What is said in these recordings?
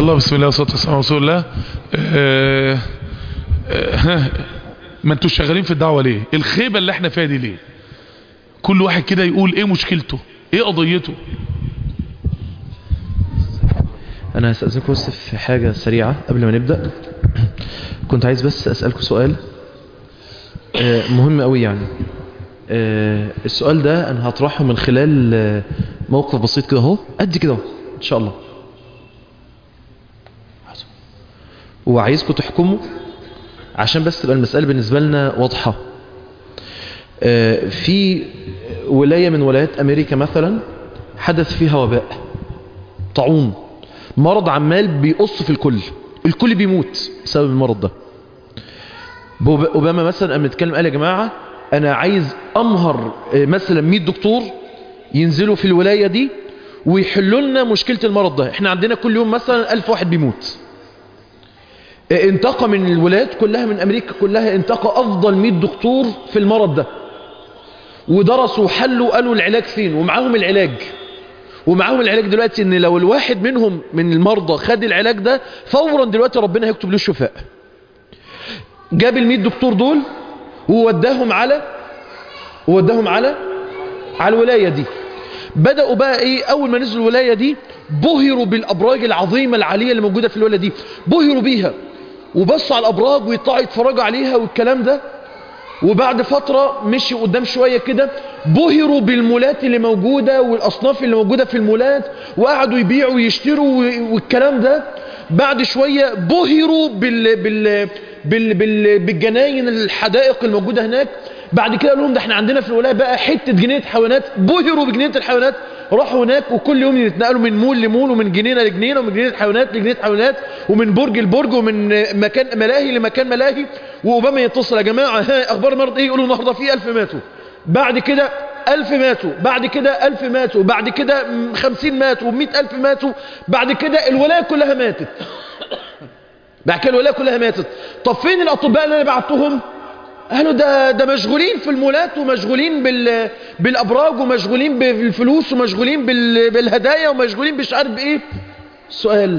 الله بسم الله والصلاه والسلام على رسول الله آه، آه، ما انتوا شغالين في الدعوه ليه الخيبه اللي احنا فيها دي ليه كل واحد كده يقول ايه مشكلته ايه قضيته انا هستأذنكم بس في حاجة سريعة قبل ما نبدأ كنت عايز بس اسألكم سؤال آه، مهم قوي يعني آه، السؤال ده انا هطرحه من خلال آه، موقف بسيط كده اهو قد كده اهو ان شاء الله وعايزكم تحكموا عشان بس تبقى المسألة بالنسبة لنا واضحة آه، في ولاية من ولايات أمريكا مثلا حدث فيها وباء طاعون مرض عمال بيقص في الكل الكل بيموت بسبب المرض ده بوب- أوباما مثلا قام نتكلم قال يا جماعة أنا عايز أمهر آه، مثلا 100 دكتور ينزلوا في الولاية دي ويحلوا لنا مشكلة المرض ده احنا عندنا كل يوم مثلا ألف واحد بيموت انتقى من الولايات كلها من أمريكا كلها انتقى أفضل 100 دكتور في المرض ده ودرسوا وحلوا قالوا العلاج فين ومعاهم العلاج ومعاهم العلاج دلوقتي ان لو الواحد منهم من المرضى خد العلاج ده فورا دلوقتي ربنا هيكتب له الشفاء جاب ال 100 دكتور دول ووداهم على ووداهم على على الولاية دي بدأوا بقى ايه اول ما نزلوا الولاية دي بهروا بالابراج العظيمة العالية اللي موجودة في الولاية دي بهروا بيها وبصوا على الابراج ويطلعوا يتفرجوا عليها والكلام ده وبعد فترة مشي قدام شوية كده بهروا بالمولات اللي موجودة والأصناف اللي موجودة في المولات وقعدوا يبيعوا ويشتروا و- والكلام ده بعد شوية بهروا بال بال بال بال بالجناين الحدائق الموجودة هناك بعد كده قالوا لهم ده احنا عندنا في الولاية بقى حتة جنينة حيوانات بهروا بجنينة الحيوانات راحوا هناك وكل يوم يتنقلوا من مول لمول ومن جنينة لجنينة ومن جنينة حيوانات لجنينة حيوانات ومن برج لبرج ومن مكان ملاهي لمكان ملاهي وأوباما يتصل يا جماعة ها أخبار المرض إيه يقولوا النهاردة في ألف ماتوا بعد كده ألف ماتوا بعد كده ألف ماتوا بعد كده م- خمسين ماتوا ومئة ألف ماتوا بعد كده الولاية كلها ماتت بعد كده الولاية كلها ماتت طب فين الأطباء اللي أنا بعتهم قالوا ده ده مشغولين في المولات ومشغولين بال بالابراج ومشغولين بالفلوس ومشغولين بال بالهدايا ومشغولين مش عارف بايه سؤال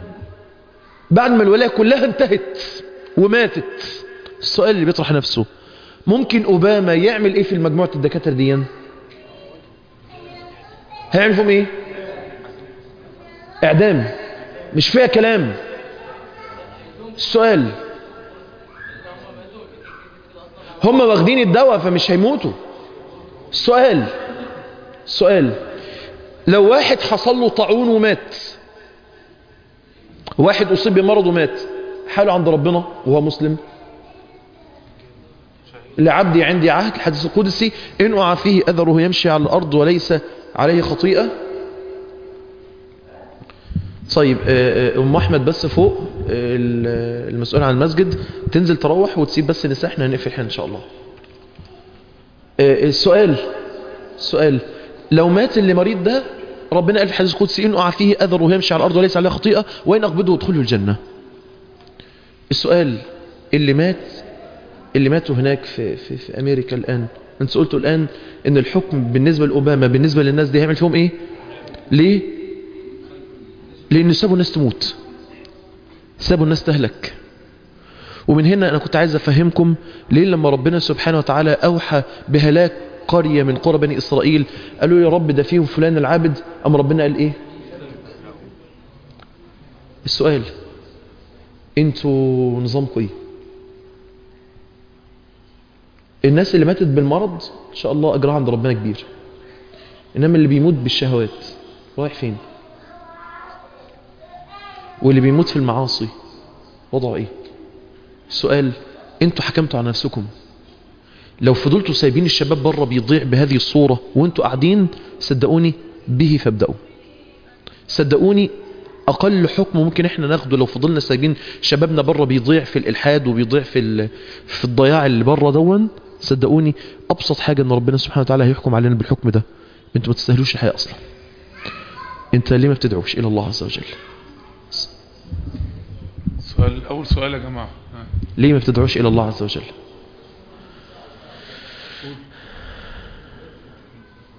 بعد ما الولايه كلها انتهت وماتت السؤال اللي بيطرح نفسه ممكن اوباما يعمل ايه في مجموعه الدكاتره دي هيعمل فيهم ايه اعدام مش فيها كلام السؤال هم واخدين الدواء فمش هيموتوا السؤال السؤال لو واحد حصل له طاعون ومات واحد أصيب بمرض ومات حاله عند ربنا وهو مسلم لعبدي عندي عهد الحديث القدسي إن أعى فيه أذره يمشي على الأرض وليس عليه خطيئة طيب آه، آه، ام احمد بس فوق آه، ال- المسؤول عن المسجد تنزل تروح وتسيب بس النساء احنا هنقفل حين ان شاء الله آه، السؤال السؤال لو مات اللي مريض ده ربنا قال في الحديث القدسي ان اعى فيه اذر ويمشي على الارض وليس عليه خطيئه وان اقبضه ادخله الجنه السؤال اللي مات اللي ماتوا هناك في, في, في امريكا الان انت قلتوا الان ان الحكم بالنسبه لاوباما بالنسبه للناس دي هيعمل فيهم ايه ليه لأن سابوا الناس تموت سابوا الناس تهلك ومن هنا أنا كنت عايز أفهمكم ليه لما ربنا سبحانه وتعالى أوحى بهلاك قرية من قرى بني إسرائيل قالوا يا رب ده فيهم فلان العابد أم ربنا قال إيه السؤال انتوا نظامكم ايه الناس اللي ماتت بالمرض ان شاء الله اجرها عند ربنا كبير انما اللي بيموت بالشهوات رايح فين واللي بيموت في المعاصي وضعه ايه السؤال انتوا حكمتوا على نفسكم لو فضلتوا سايبين الشباب بره بيضيع بهذه الصورة وانتوا قاعدين صدقوني به فابدأوا صدقوني اقل حكم ممكن احنا ناخده لو فضلنا سايبين شبابنا بره بيضيع في الالحاد وبيضيع في ال... في الضياع اللي بره دون صدقوني ابسط حاجة ان ربنا سبحانه وتعالى هيحكم علينا بالحكم ده انتوا ما تستاهلوش الحياة اصلا انت ليه ما بتدعوش الى الله عز وجل سؤال اول سؤال يا جماعه ها. ليه ما بتدعوش إلى الله عز وجل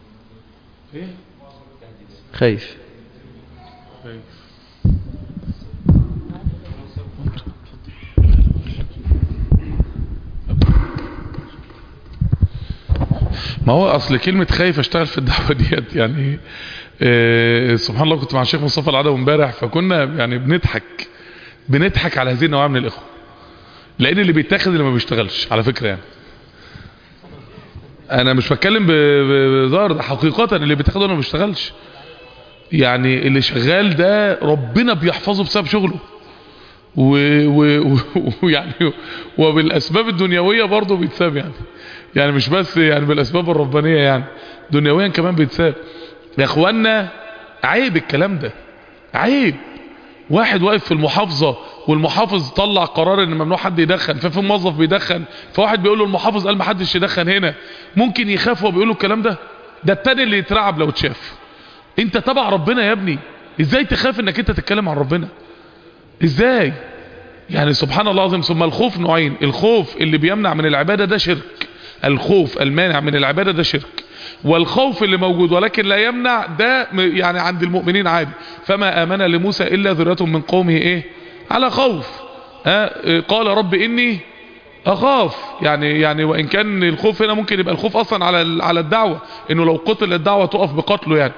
ايه خايف طيب. ما هو اصل كلمة خايف اشتغل في الدعوة ديت يعني آه سبحان الله كنت مع الشيخ مصطفى العدوي امبارح فكنا يعني بنضحك بنضحك على هذه النوعية من الاخوة لان اللي بيتاخد اللي ما بيشتغلش على فكرة يعني انا مش بتكلم بهزار ده حقيقة اللي بيتاخد اللي ما بيشتغلش يعني اللي شغال ده ربنا بيحفظه بسبب شغله ويعني وبالاسباب الدنيويه برضه بيتساب يعني يعني مش بس يعني بالاسباب الربانيه يعني دنيويا كمان بيتساب يا اخوانا عيب الكلام ده عيب واحد واقف في المحافظه والمحافظ طلع قرار ان ممنوع حد يدخن ففي موظف بيدخن فواحد بيقول له المحافظ قال ما حدش يدخن هنا ممكن يخاف وهو بيقول له الكلام ده ده التاني اللي يترعب لو اتشاف انت تبع ربنا يا ابني ازاي تخاف انك انت تتكلم عن ربنا ازاي يعني سبحان الله العظيم ثم الخوف نوعين الخوف اللي بيمنع من العبادة ده شرك الخوف المانع من العبادة ده شرك والخوف اللي موجود ولكن لا يمنع ده يعني عند المؤمنين عادي فما آمن لموسى إلا ذرية من قومه إيه على خوف آه قال رب إني أخاف يعني يعني وإن كان الخوف هنا ممكن يبقى الخوف أصلا على على الدعوة إنه لو قتل الدعوة تقف بقتله يعني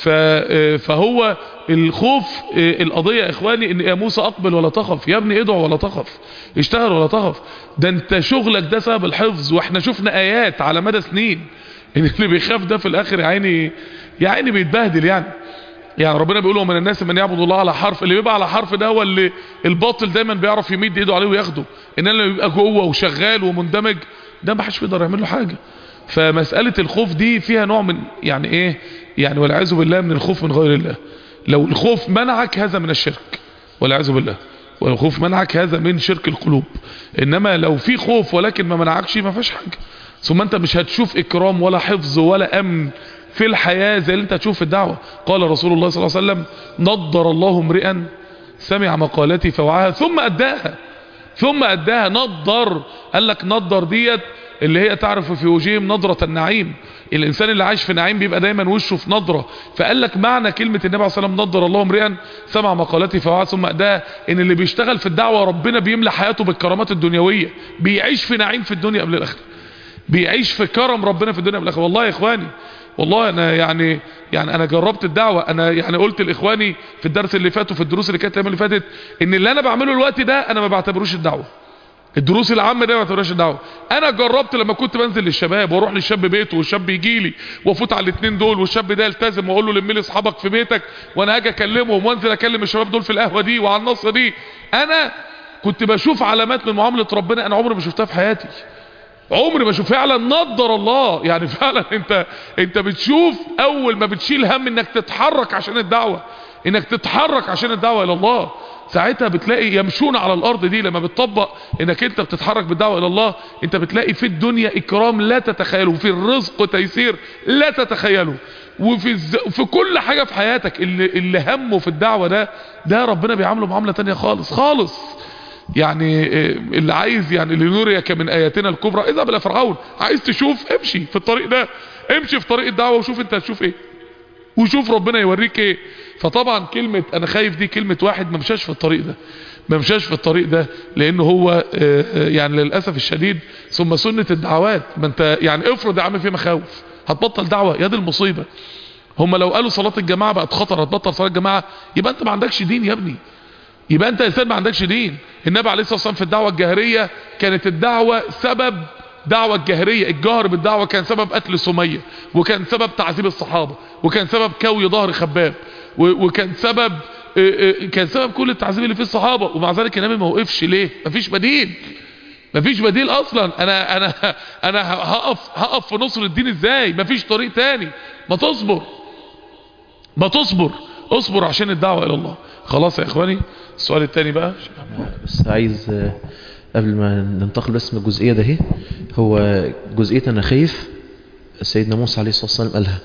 فهو الخوف القضية يا إخواني إن يا موسى أقبل ولا تخف يا ابني ادعو ولا تخف اشتغل ولا تخف ده أنت شغلك ده سبب الحفظ وإحنا شفنا آيات على مدى سنين إن اللي بيخاف ده في الآخر يا عيني يا عيني بيتبهدل يعني يعني ربنا بيقول ومن الناس من يعبد الله على حرف اللي بيبقى على حرف ده هو اللي الباطل دايما بيعرف يمد ايده عليه وياخده ان اللي بيبقى جوه وشغال ومندمج ده ما حدش بيقدر يعمل له حاجه فمساله الخوف دي فيها نوع من يعني ايه يعني والعياذ بالله من الخوف من غير الله لو الخوف منعك هذا من الشرك والعياذ بالله والخوف منعك هذا من شرك القلوب انما لو في خوف ولكن ما منعكش ما فيش حاجه ثم انت مش هتشوف اكرام ولا حفظ ولا امن في الحياة زي اللي انت تشوف في الدعوة قال رسول الله صلى الله عليه وسلم نضر الله امرئا سمع مقالتي فوعاها ثم أداها ثم أداها نضر قال لك نضر ديت اللي هي تعرف في وجههم نظرة النعيم الإنسان اللي عايش في نعيم بيبقى دايما وشه في نظرة فقال لك معنى كلمة النبي عليه الصلاة والسلام نضر الله امرئا سمع مقالتي فوعاها ثم أداها إن اللي بيشتغل في الدعوة ربنا بيملى حياته بالكرامات الدنيوية بيعيش في نعيم في الدنيا قبل الآخرة بيعيش في كرم ربنا في الدنيا قبل الآخرة والله يا إخواني والله انا يعني يعني انا جربت الدعوة انا يعني قلت لاخواني في الدرس اللي فات وفي الدروس اللي كانت الايام اللي فاتت ان اللي انا بعمله الوقت ده انا ما بعتبروش الدعوة الدروس العامة ده ما بعتبروش الدعوة انا جربت لما كنت بنزل للشباب واروح للشاب بيته والشاب يجي لي وافوت على الاثنين دول والشاب ده يلتزم واقول له لم لي اصحابك في بيتك وانا هاجي اكلمهم وانزل اكلم الشباب دول في القهوة دي وعلى النصر دي انا كنت بشوف علامات من معاملة ربنا انا عمري ما شفتها في حياتي عمري ما اشوف فعلا نضر الله يعني فعلا انت انت بتشوف اول ما بتشيل هم انك تتحرك عشان الدعوة انك تتحرك عشان الدعوة الى الله ساعتها بتلاقي يمشون على الارض دي لما بتطبق انك انت بتتحرك بالدعوة الى الله انت بتلاقي في الدنيا اكرام لا تتخيله وفي الرزق تيسير لا تتخيله وفي الز... في كل حاجة في حياتك اللي, اللي همه في الدعوة ده ده ربنا بيعامله معاملة تانية خالص خالص يعني اللي عايز يعني لنريك من اياتنا الكبرى اذهب الى فرعون عايز تشوف امشي في الطريق ده امشي في طريق الدعوه وشوف انت هتشوف ايه وشوف ربنا يوريك ايه فطبعا كلمة انا خايف دي كلمة واحد ما مشاش في الطريق ده ما مشاش في الطريق ده لانه هو يعني للأسف الشديد ثم سنة الدعوات ما انت يعني افرض يا عم في مخاوف هتبطل دعوة يا دي المصيبة هم لو قالوا صلاة الجماعة بقت خطر هتبطل صلاة الجماعة يبقى انت ما عندكش دين يا ابني يبقى انت انسان ما عندكش دين النبي عليه الصلاة والسلام في الدعوة الجاهرية كانت الدعوة سبب دعوة الجاهرية الجهر بالدعوة كان سبب قتل سمية وكان سبب تعذيب الصحابة وكان سبب كوي ظهر خباب وكان سبب كان سبب كل التعذيب اللي في الصحابة ومع ذلك النبي ما وقفش ليه مفيش بديل مفيش بديل اصلا انا انا انا هقف هقف في نصر الدين ازاي مفيش طريق تاني ما تصبر ما تصبر اصبر عشان الدعوة الى الله خلاص يا اخواني السؤال التاني بقى بس عايز قبل ما ننتقل بس من الجزئية ده اهي هو جزئية انا خايف سيدنا موسى عليه الصلاة والسلام قالها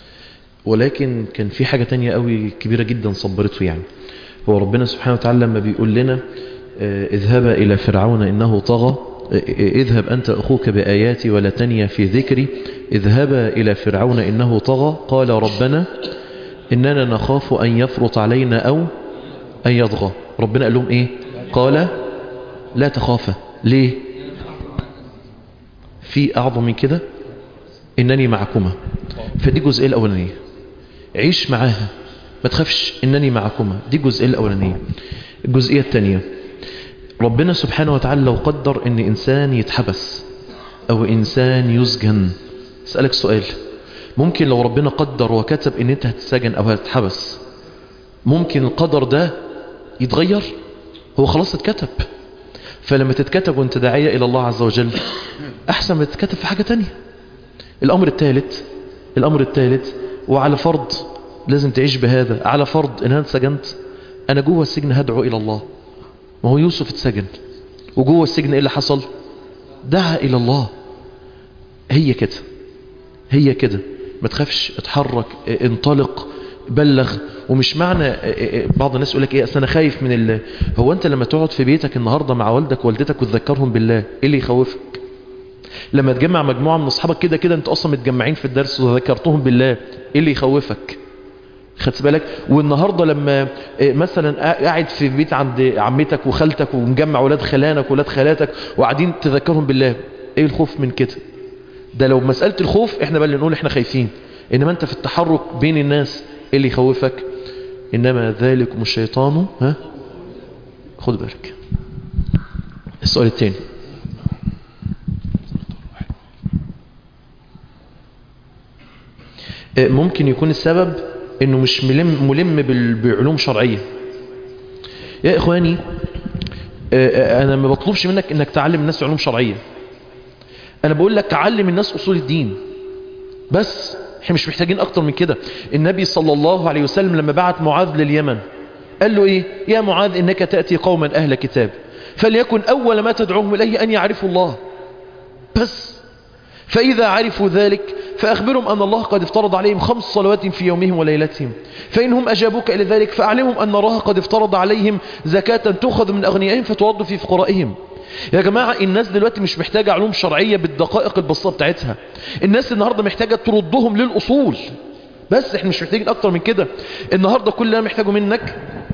ولكن كان في حاجة تانية قوي كبيرة جدا صبرته يعني هو ربنا سبحانه وتعالى لما بيقول لنا اذهب الى فرعون انه طغى اذهب انت اخوك بآياتي ولا تنيا في ذكري اذهبا الى فرعون انه طغى قال ربنا اننا نخاف ان يفرط علينا او ان يطغى ربنا قال لهم ايه قال لا تخافا ليه في اعظم من كده إنني معكما فدي الجزئية الأولانية عيش معاها ما تخافش إنني معكما دي الجزئية الأولانية الجزئية الثانية ربنا سبحانه وتعالى لو قدر إن إنسان يتحبس أو إنسان يسجن أسألك سؤال ممكن لو ربنا قدر وكتب إن أنت هتتسجن أو هتتحبس ممكن القدر ده يتغير هو خلاص اتكتب فلما تتكتب وانت داعية إلى الله عز وجل أحسن ما تتكتب في حاجة تانية الأمر الثالث الأمر الثالث وعلى فرض لازم تعيش بهذا على فرض إن أنا اتسجنت أنا جوه السجن هدعو إلى الله ما هو يوسف اتسجن وجوه السجن إيه اللي حصل دعا إلى الله هي كده هي كده ما تخافش اتحرك اه، انطلق بلغ ومش معنى اه، اه، بعض الناس يقول لك ايه اصل انا خايف من ال... هو انت لما تقعد في بيتك النهارده مع والدك ووالدتك وتذكرهم بالله ايه اللي يخوفك لما تجمع مجموعه من اصحابك كده كده انت اصلا متجمعين في الدرس وذكرتهم بالله ايه اللي يخوفك خدت بالك والنهارده لما اه، مثلا قاعد في بيت عند عمتك وخالتك ومجمع ولاد خلانك وولاد خالاتك وقاعدين تذكرهم بالله ايه الخوف من كده ده لو مسألة الخوف احنا بقى اللي نقول احنا خايفين انما انت في التحرك بين الناس ايه اللي يخوفك انما ذلكم الشيطان ها خد بالك السؤال الثاني اه، ممكن يكون السبب انه مش ملم, ملم بال- بعلوم شرعية يا اخواني اه، اه، انا ما بطلبش منك انك تعلم الناس علوم شرعية انا بقول لك علم الناس اصول الدين بس احنا مش محتاجين اكتر من كده النبي صلى الله عليه وسلم لما بعت معاذ لليمن قال له ايه يا معاذ انك تأتي قوما اهل كتاب فليكن اول ما تدعوهم اليه ان يعرفوا الله بس فإذا عرفوا ذلك فأخبرهم أن الله قد افترض عليهم خمس صلوات في يومهم وليلتهم فإنهم أجابوك إلى ذلك فأعلمهم أن الله قد افترض عليهم زكاة تؤخذ من أغنيائهم فترد في فقرائهم يا جماعة الناس دلوقتي مش محتاجة علوم شرعية بالدقائق البسيطة بتاعتها الناس النهاردة محتاجة تردهم للأصول بس احنا مش محتاجين أكتر من كده النهاردة كل اللي أنا محتاجه منك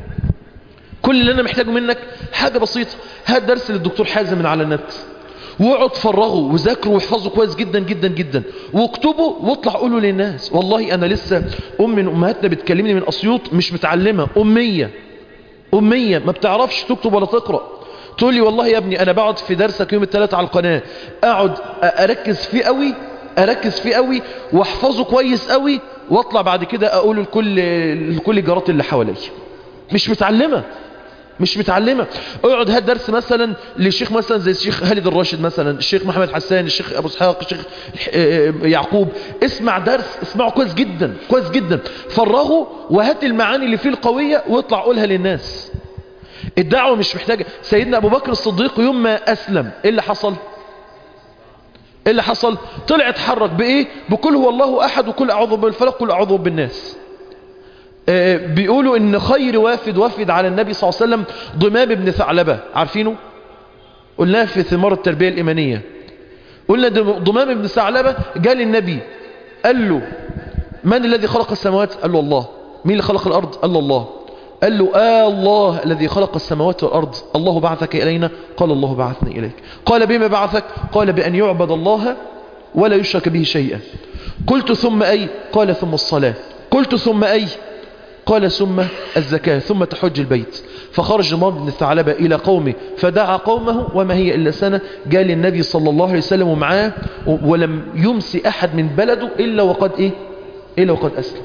كل اللي أنا محتاجه منك حاجة بسيطة هات درس للدكتور حازم من على النت واقعد فرغه وذاكره واحفظه كويس جدا جدا جدا واكتبه واطلع قوله للناس والله انا لسه ام من امهاتنا بتكلمني من اسيوط مش متعلمه اميه اميه ما بتعرفش تكتب ولا تقرا تقول لي والله يا ابني انا بقعد في درسك يوم الثلاث على القناه اقعد اركز فيه قوي اركز فيه قوي واحفظه كويس قوي واطلع بعد كده اقوله لكل لكل الجارات اللي حواليا مش متعلمه مش متعلمة اقعد هات درس مثلا للشيخ مثلا زي الشيخ خالد الراشد مثلا الشيخ محمد حسان الشيخ ابو اسحاق الشيخ يعقوب اسمع درس اسمعه كويس جدا كويس جدا فرغه وهات المعاني اللي فيه القوية واطلع قولها للناس الدعوة مش محتاجة سيدنا ابو بكر الصديق يوم ما اسلم ايه اللي حصل ايه اللي حصل طلع اتحرك بايه بكل هو الله احد وكل اعوذ بالفلق كل اعوذ بالناس آه، بيقولوا ان خير وافد وافد على النبي صلى الله عليه وسلم ضمام بن ثعلبة عارفينه قلناها في ثمار التربية الإيمانية قلنا دم- ضمام بن ثعلبة جاء للنبي قال له من الذي خلق السماوات قال له الله مين اللي خلق الأرض قال له الله قال له آه الله الذي خلق السماوات والأرض الله بعثك إلينا قال الله بعثني إليك قال بما بعثك قال بأن يعبد الله ولا يشرك به شيئا قلت ثم أي قال ثم الصلاة قلت ثم أي قال ثم الزكاة ثم تحج البيت فخرج ضمام بن الثعلبة إلى قومه فدعا قومه وما هي إلا سنة جاء للنبي صلى الله عليه وسلم ومعاه ولم يمسي أحد من بلده إلا وقد إيه إلا وقد أسلم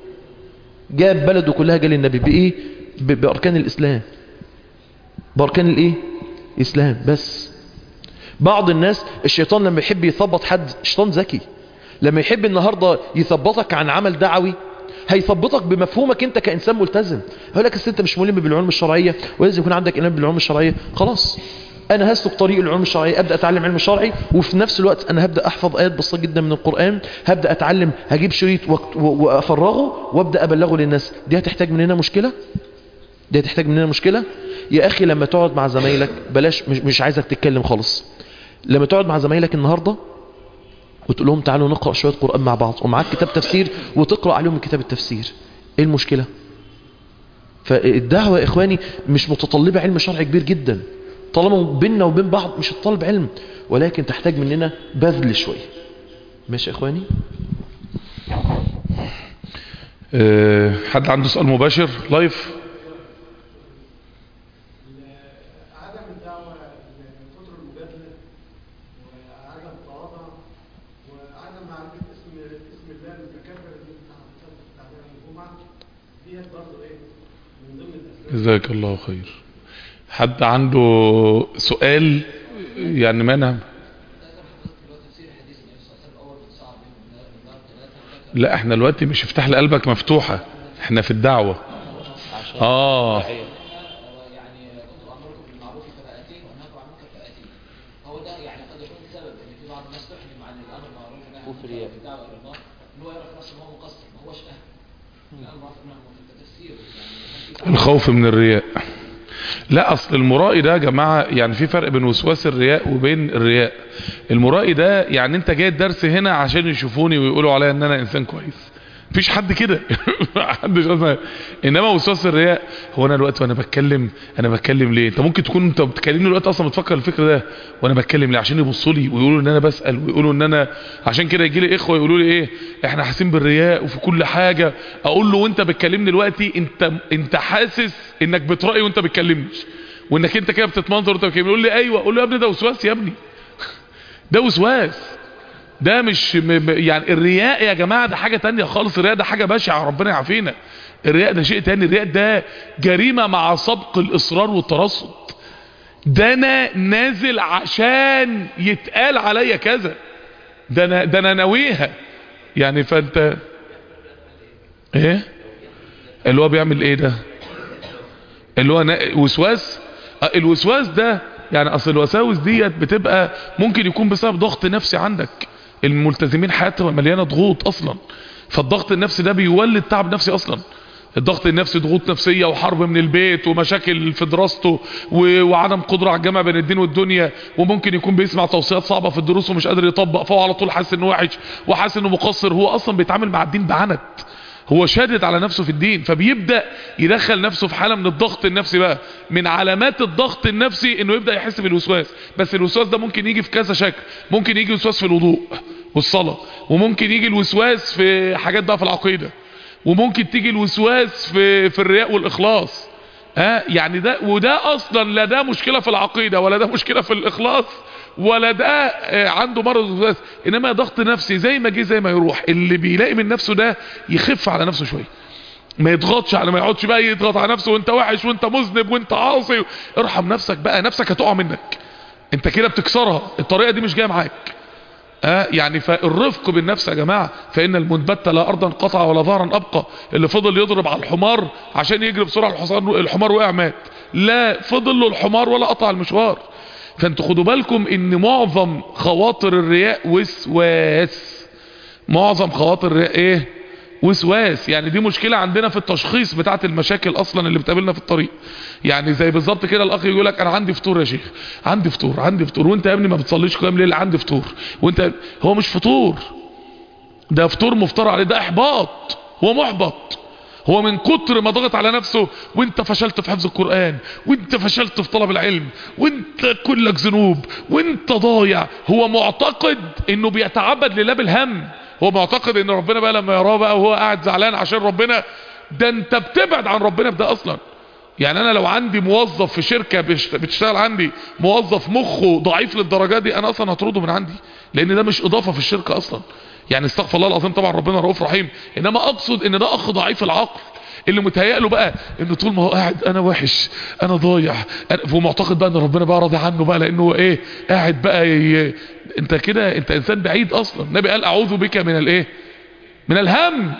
جاء بلده كلها جاء للنبي بإيه ب- بأركان الإسلام بأركان الإيه إسلام بس بعض الناس الشيطان لما يحب يثبط حد الشيطان ذكي لما يحب النهاردة يثبطك عن عمل دعوي هيثبطك بمفهومك انت كإنسان ملتزم هقول لك أصل انت مش ملم بالعلوم الشرعية ولازم يكون عندك إلم بالعلوم الشرعية خلاص انا هسلك طريق العلوم الشرعية ابدأ اتعلم علم شرعي وفي نفس الوقت انا هبدأ احفظ ايات بسيطة جدا من القرآن هبدأ اتعلم هجيب شريط وأكت- و- وافرغه وابدأ ابلغه للناس دي هتحتاج مننا مشكلة دي هتحتاج مننا مشكلة يا اخي لما تقعد مع زمايلك بلاش مش, مش عايزك تتكلم خالص لما تقعد مع زمايلك النهاردة وتقول لهم تعالوا نقرأ شوية قرآن مع بعض ومعاك كتاب تفسير وتقرأ عليهم من كتاب التفسير ايه المشكلة فالدعوة يا اخواني مش متطلبة علم شرعي كبير جدا طالما بيننا وبين بعض مش هتطلب علم ولكن تحتاج مننا بذل شوية ماشي يا اخواني أه حد عنده سؤال مباشر لايف عدم الدعوة لكتر المجادلة وعدم التواضع وعدم معرفة اسم اسم الله المتكبر اللي انت حطيته في تعبير الجمعة ديت برضه ايه من ضمن الاسباب جزاك الله خير حد عنده سؤال يعني مانع لا احنا دلوقتي مش افتح لي قلبك مفتوحة احنا في الدعوة اه يعني كنت امركم بالمعروف فاتيه وانهاكم عن المنكر فاتيه هو ده يعني قد يكون سبب ان في بعض الناس تحلم عن الامر بالمعروف والنهي عن المنكر في الدعوه الى الله ان هو يرى في نفسه ان هو مقصر ما هوش اهل الامر معروف والنهي عن المنكر ده تفسير يعني الخوف من الرياء لا اصل المرائي ده يا جماعة يعني في فرق بين وسواس الرياء وبين الرياء المرائي ده يعني انت جاي الدرس هنا عشان يشوفوني ويقولوا عليا ان انا انسان كويس مفيش حد كده محدش اصلا انما وسواس الرياء هو انا دلوقتي وانا بتكلم انا بتكلم ليه انت ممكن تكون انت بتكلمني دلوقتي اصلا بتفكر الفكر ده وانا بتكلم ليه عشان يبصوا لي ويقولوا ان انا بسال ويقولوا ان انا عشان كده يجي لي اخوه يقولوا لي ايه احنا حاسين بالرياء وفي كل حاجه اقول له وانت بتكلمني دلوقتي انت انت حاسس انك بترأي وانت بتكلمني وانك انت كده بتتمنظر وانت بتكلمني يقول لي ايوه اقول له يا ابني ده وسواس يا ابني ده وسواس ده مش م... م- يعني الرياء يا جماعة ده حاجة تانية خالص الرياء ده حاجة بشعة ربنا يعافينا الرياء ده شيء تاني الرياء ده جريمة مع سبق الإصرار والترصد ده انا نازل عشان يتقال عليا كذا ده انا ده انا ناويها يعني فانت ايه اللي هو بيعمل ايه ده اللي هو نا- وسواس آه، الوسواس ده يعني اصل الوساوس ديت بتبقى ممكن يكون بسبب ضغط نفسي عندك الملتزمين حياتهم مليانه ضغوط اصلا فالضغط النفسي ده بيولد تعب نفسي اصلا الضغط النفسي ضغوط نفسية وحرب من البيت ومشاكل في دراسته و- وعدم قدرة على الجمع بين الدين والدنيا وممكن يكون بيسمع توصيات صعبة في الدروس ومش قادر يطبق فهو على طول حاسس انه وحش وحاسس انه مقصر هو اصلا بيتعامل مع الدين بعنت هو شادد على نفسه في الدين فبيبدأ يدخل نفسه في حالة من الضغط النفسي بقى من علامات الضغط النفسي انه يبدأ يحس بالوسواس بس الوسواس ده ممكن يجي في كذا شكل ممكن يجي وسواس في الوضوء والصلاة وممكن يجي الوسواس في حاجات بقى في العقيدة وممكن تيجي الوسواس في في الرياء والاخلاص ها يعني ده وده اصلا لا ده مشكله في العقيده ولا ده مشكله في الاخلاص ولا ده آه، عنده مرض وسواس انما ضغط نفسي زي ما جه زي ما يروح اللي بيلاقي من نفسه ده يخف على نفسه شويه ما يضغطش على ما يقعدش بقى يضغط على نفسه وانت وحش وانت مذنب وانت عاصي ارحم نفسك بقى نفسك هتقع منك انت كده بتكسرها الطريقه دي مش جايه معاك آه يعني فالرفق بالنفس يا جماعة فإن المنبت لا أرضا قطع ولا ظهرا أبقى اللي فضل يضرب على الحمار عشان يجري بسرعة الحصان الحمار وقع مات لا فضل له الحمار ولا قطع المشوار فانتوا خدوا بالكم ان معظم خواطر الرياء وسواس معظم خواطر الرياء ايه وسواس يعني دي مشكلة عندنا في التشخيص بتاعت المشاكل اصلا اللي بتقابلنا في الطريق يعني زي بالظبط كده الاخ يقول لك انا عندي فطور يا شيخ عندي فطور عندي فطور وانت يا ابني ما بتصليش قيام ليل عندي فطور وانت هو مش فطور ده فطور مفترى عليه ده احباط هو محبط هو من كتر ما ضغط على نفسه وانت فشلت في حفظ القرآن وانت فشلت في طلب العلم وانت كلك ذنوب وانت ضايع هو معتقد انه بيتعبد لله بالهم هو معتقد ان ربنا بقى لما يراه بقى وهو قاعد زعلان عشان ربنا ده انت بتبعد عن ربنا بده اصلا يعني انا لو عندي موظف في شركة بيشت- بتشتغل عندي موظف مخه ضعيف للدرجة دي انا اصلا هطرده من عندي لان ده مش اضافة في الشركة اصلا يعني استغفر الله العظيم طبعا ربنا رؤوف رحيم انما اقصد ان ده اخ ضعيف العقل اللي متهيأ له بقى انه طول ما هو قاعد انا وحش انا ضايع أنا- هو معتقد بقى ان ربنا بقى راضي عنه بقى لانه هو ايه قاعد بقى ي... انت كده انت انسان بعيد اصلا النبي قال اعوذ بك من الايه من الهم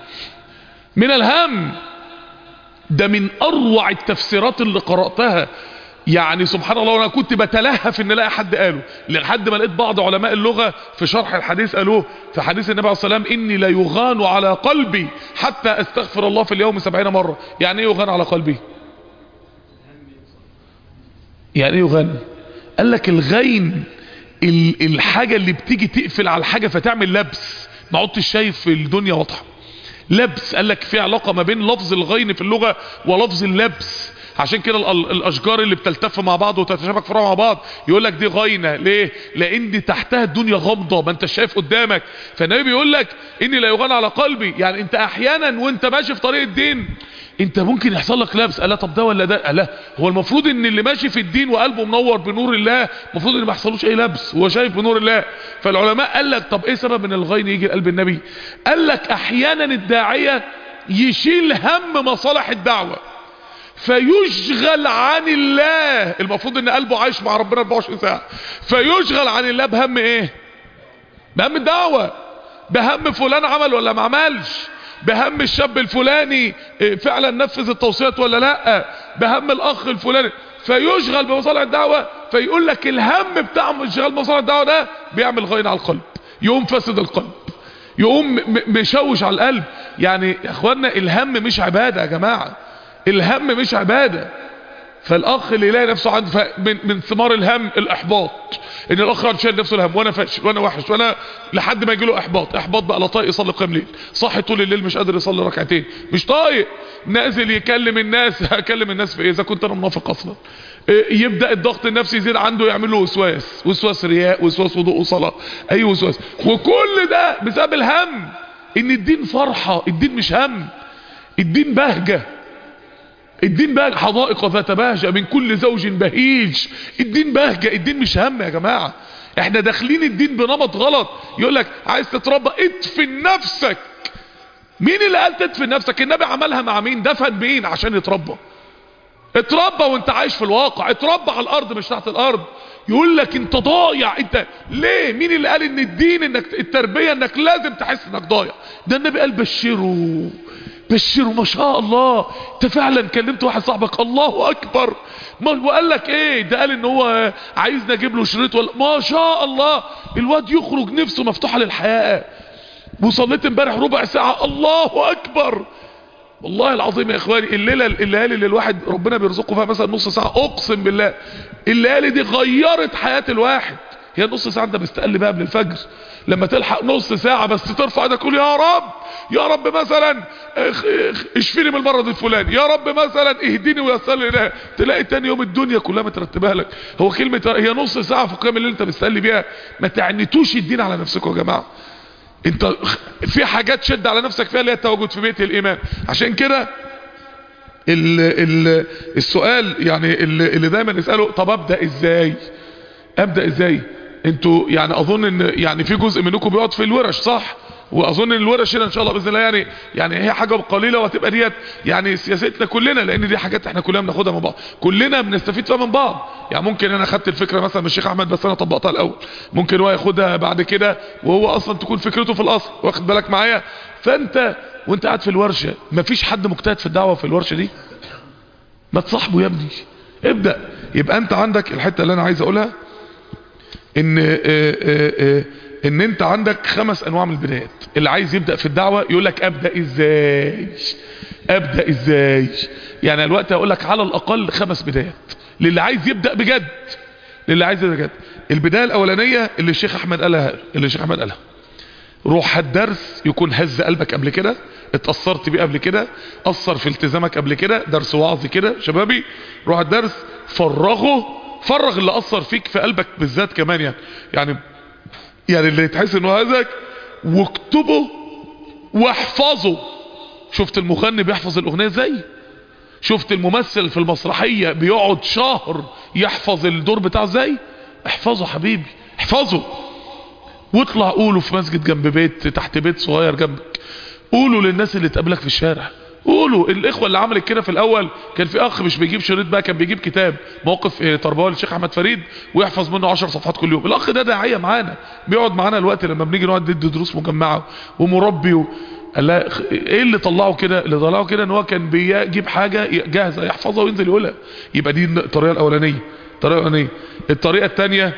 من الهم ده من اروع التفسيرات اللي قرأتها يعني سبحان الله وانا كنت بتلهف ان الاقي حد قاله لحد ما لقيت بعض علماء اللغة في شرح الحديث قالوه في حديث النبي عليه الصلاة والسلام اني لا يغان على قلبي حتى استغفر الله في اليوم سبعين مرة يعني ايه يغان على قلبي يعني ايه يغان قال لك الغين ال- الحاجة اللي بتيجي تقفل على الحاجة فتعمل لبس ما عدتش شايف في الدنيا واضحة لبس قال لك في علاقة ما بين لفظ الغين في اللغة ولفظ اللبس عشان كده ال- ال- الاشجار اللي بتلتف مع بعض وتتشابك فروع مع بعض يقول لك دي غاينه ليه لان دي تحتها الدنيا غامضه ما انت شايف قدامك فالنبي بيقول لك اني لا يغان على قلبي يعني انت احيانا وانت ماشي في طريق الدين انت ممكن يحصل لك لبس قال لا طب ده ولا ده قال لا هو المفروض ان اللي ماشي في الدين وقلبه منور بنور الله المفروض ان ما يحصلوش اي لبس هو شايف بنور الله فالعلماء قال لك طب ايه سبب ان الغين يجي لقلب النبي قال لك احيانا الداعيه يشيل هم مصالح الدعوه فيشغل عن الله المفروض ان قلبه عايش مع ربنا 24 ساعه فيشغل عن الله بهم ايه بهم الدعوه بهم فلان عمل ولا ما عملش بهم الشاب الفلاني إيه، فعلا نفذ التوصيات ولا لا بهم الاخ الفلاني فيشغل بمصالح الدعوه فيقول لك الهم بتاع انشغال مصالح الدعوه ده بيعمل غين على القلب يقوم فسد القلب يقوم م- مشوش على القلب يعني يا اخوانا الهم مش عباده يا جماعه الهم مش عباده فالاخ اللي يلاقي نفسه عنده ف- من, من ثمار الهم الاحباط ان الاخ يقعد شايل نفسه الهم وانا فاشل وانا وحش وانا لحد ما يجي له احباط احباط بقى لا طايق يصلي قيام ليل صاحي طول الليل مش قادر يصلي ركعتين مش طايق نازل يكلم الناس هكلم الناس في ايه اذا كنت انا منافق اصلا إيه، يبدا الضغط النفسي يزيد عنده يعمل له وسواس وسواس رياء وسواس وضوء وصلاه اي وسواس وكل ده بسبب الهم ان الدين فرحه الدين مش هم الدين بهجه الدين بقى حدائق ذات بهجة من كل زوج بهيج الدين بهجة الدين مش هم يا جماعة احنا داخلين الدين بنمط غلط يقول لك عايز تتربى ادفن نفسك مين اللي قال تدفن نفسك النبي عملها مع مين دفن مين عشان يتربى اتربى وانت عايش في الواقع اتربى على الارض مش تحت الارض يقول لك انت ضايع انت ليه مين اللي قال ان الدين انك التربية انك لازم تحس انك ضايع ده النبي قال بشره بشره ما شاء الله انت فعلا كلمت واحد صاحبك الله اكبر ما وقال لك ايه ده قال ان هو عايزني اجيب له شريط ولا ما شاء الله الواد يخرج نفسه مفتوحة للحياة وصليت امبارح ربع ساعة الله اكبر والله العظيم يا اخواني الليله الليالي اللي الواحد ربنا بيرزقه فيها مثلا نص ساعه اقسم بالله الليالي دي غيرت حياه الواحد هي نص ساعه انت مستقل بقى قبل الفجر لما تلحق نص ساعه بس ترفع ايدك تقول يا رب يا رب مثلا اخ- اخ- اشفيني من المرض الفلاني يا رب مثلا اهديني ويسر لي ده تلاقي تاني يوم الدنيا كلها مترتبه لك هو كلمه هي نص ساعه في قيام الليل انت مستقل بيها ما تعنتوش الدين على نفسكم يا جماعه انت في حاجات شد على نفسك فيها اللي هي التواجد في بيت الايمان عشان كده ال ال السؤال يعني اللي, اللي دايما نساله طب ابدا ازاي ابدا ازاي انتوا يعني اظن ان يعني في جزء منكم بيقعد في الورش صح واظن ان الورش هنا ان شاء الله باذن الله يعني يعني هي حاجه قليله وهتبقى ديت يعني سياستنا كلنا لان دي حاجات احنا كلنا بناخدها من بعض كلنا بنستفيد فيها من بعض يعني ممكن انا خدت الفكره مثلا من الشيخ احمد بس انا طبقتها الاول ممكن هو ياخدها بعد كده وهو اصلا تكون فكرته في الاصل واخد بالك معايا فانت وانت قاعد في الورشه مفيش حد مجتهد في الدعوه في الورشه دي ما تصاحبه يا ابني ابدا يبقى انت عندك الحته اللي انا عايز اقولها ان اه اه اه ان انت عندك خمس انواع من البدايات اللي عايز يبدا في الدعوه يقول لك ابدا ازاي ابدا ازاي يعني الوقت هقول لك على الاقل خمس بدايات للي عايز يبدا بجد للي عايز يبدا بجد البدايه الاولانيه اللي الشيخ احمد قالها اللي الشيخ احمد قالها روح الدرس يكون هز قلبك قبل كده اتأثرت بيه قبل كده أثر في التزامك قبل كده درس وعظ كده شبابي روح الدرس فرغه فرغ اللي أثر فيك في قلبك بالذات كمان يعني يعني يعني اللي تحس انه هزك واكتبه واحفظه شفت المغني بيحفظ الاغنية ازاي شفت الممثل في المسرحية بيقعد شهر يحفظ الدور بتاعه ازاي احفظه حبيبي احفظه واطلع قوله في مسجد جنب بيت تحت بيت صغير جنبك قولوا للناس اللي تقابلك في الشارع قولوا الاخوه اللي عملت كده في الاول كان في اخ مش بيجيب شريط بقى كان بيجيب كتاب موقف اه، تربوي للشيخ احمد فريد ويحفظ منه 10 صفحات كل يوم الاخ ده داعيه معانا بيقعد معانا الوقت لما بنيجي نقعد ندي دروس مجمعه ومربي و... قال لها اخ- ايه اللي طلعه كده اللي طلعه كده ان هو كان بيجيب حاجه جاهزه يحفظها وينزل يقولها يبقى دي الطريقه الاولانيه الطريقه الاولانيه الطريقه الثانيه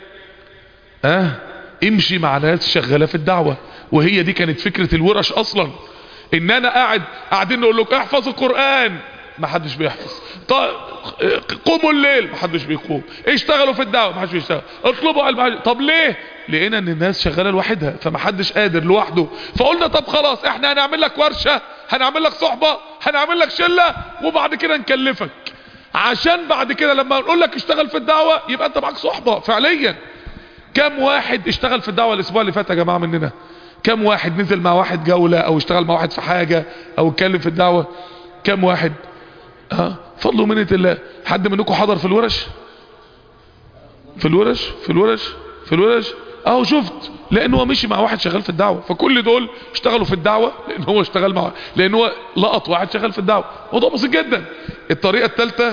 اه امشي مع ناس شغاله في الدعوه وهي دي كانت فكره الورش اصلا ان انا قاعد قاعدين نقول لك احفظ القران ما حدش بيحفظ طيب قوموا الليل ما حدش بيقوم اشتغلوا في الدعوه ما حدش بيشتغل اطلبوا علم حدش. طب ليه لقينا ان الناس شغاله لوحدها فما حدش قادر لوحده فقلنا طب خلاص احنا هنعمل لك ورشه هنعمل لك صحبه هنعمل لك شله وبعد كده نكلفك عشان بعد كده لما نقول لك اشتغل في الدعوة يبقى انت معاك صحبة فعليا كم واحد اشتغل في الدعوة الاسبوع اللي فات يا جماعة مننا كم واحد نزل مع واحد جولة او اشتغل مع واحد في حاجة او اتكلم في الدعوة كم واحد ها فضل ومنة الله حد منكم حضر في الورش في الورش في الورش في الورش اهو شفت لان هو مشي مع واحد شغال في الدعوة فكل دول اشتغلوا في الدعوة لان هو اشتغل مع لان هو لقط واحد شغال في الدعوة موضوع بسيط جدا الطريقة الثالثة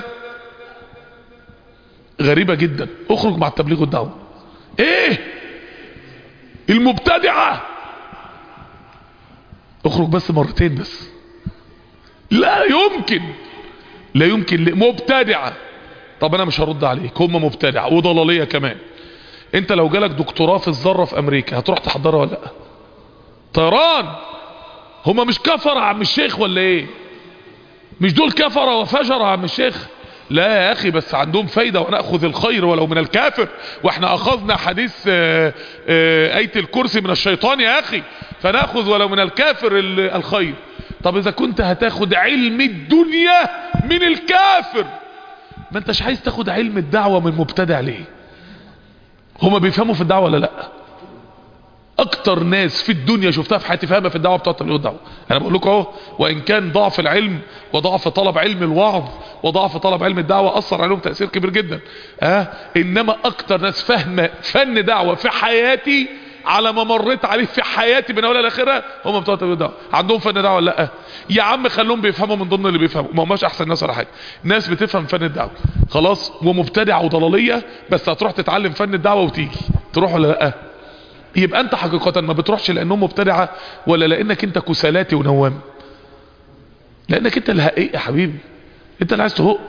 غريبة جدا اخرج مع التبليغ والدعوة ايه المبتدعة اخرج بس مرتين بس لا يمكن لا يمكن ل- مبتدعة طب انا مش هرد عليك هم مبتدعة وضلالية كمان انت لو جالك دكتوراه في الذرة في امريكا هتروح تحضرها ولا لا طيران هم مش كفر يا عم الشيخ ولا ايه مش دول كفرة وفجرة يا عم الشيخ لا يا اخي بس عندهم فايدة ونأخذ الخير ولو من الكافر واحنا اخذنا حديث آه، آه، اية الكرسي من الشيطان يا اخي فنأخذ ولو من الكافر ال- الخير طب اذا كنت هتاخد علم الدنيا من الكافر ما انتش عايز تاخد علم الدعوة من مبتدع ليه هما بيفهموا في الدعوة ولا لا اكتر ناس في الدنيا شفتها في حياتي فاهمه في الدعوه بتاعت تبليغ الدعوه انا بقول لكم اهو وان كان ضعف العلم وضعف طلب علم الوعظ وضعف طلب علم الدعوه اثر عليهم تاثير كبير جدا اه انما اكتر ناس فاهمه فن دعوه في حياتي على ما مريت عليه في حياتي من اولها لاخرها هم بتوع تبليغ الدعوه عندهم فن دعوه ولا لا يا عم خلوهم بيفهموا من ضمن اللي بيفهموا ما هماش احسن ناس ولا حاجه ناس بتفهم فن الدعوه خلاص ومبتدعه وضلاليه بس هتروح تتعلم فن الدعوه وتيجي تروح ولا لا يبقى انت حقيقة ما بتروحش لانهم مبتدعة ولا لانك انت كسالاتي ونوام لانك انت اللي هقيق يا حبيبي انت اللي عايز تهق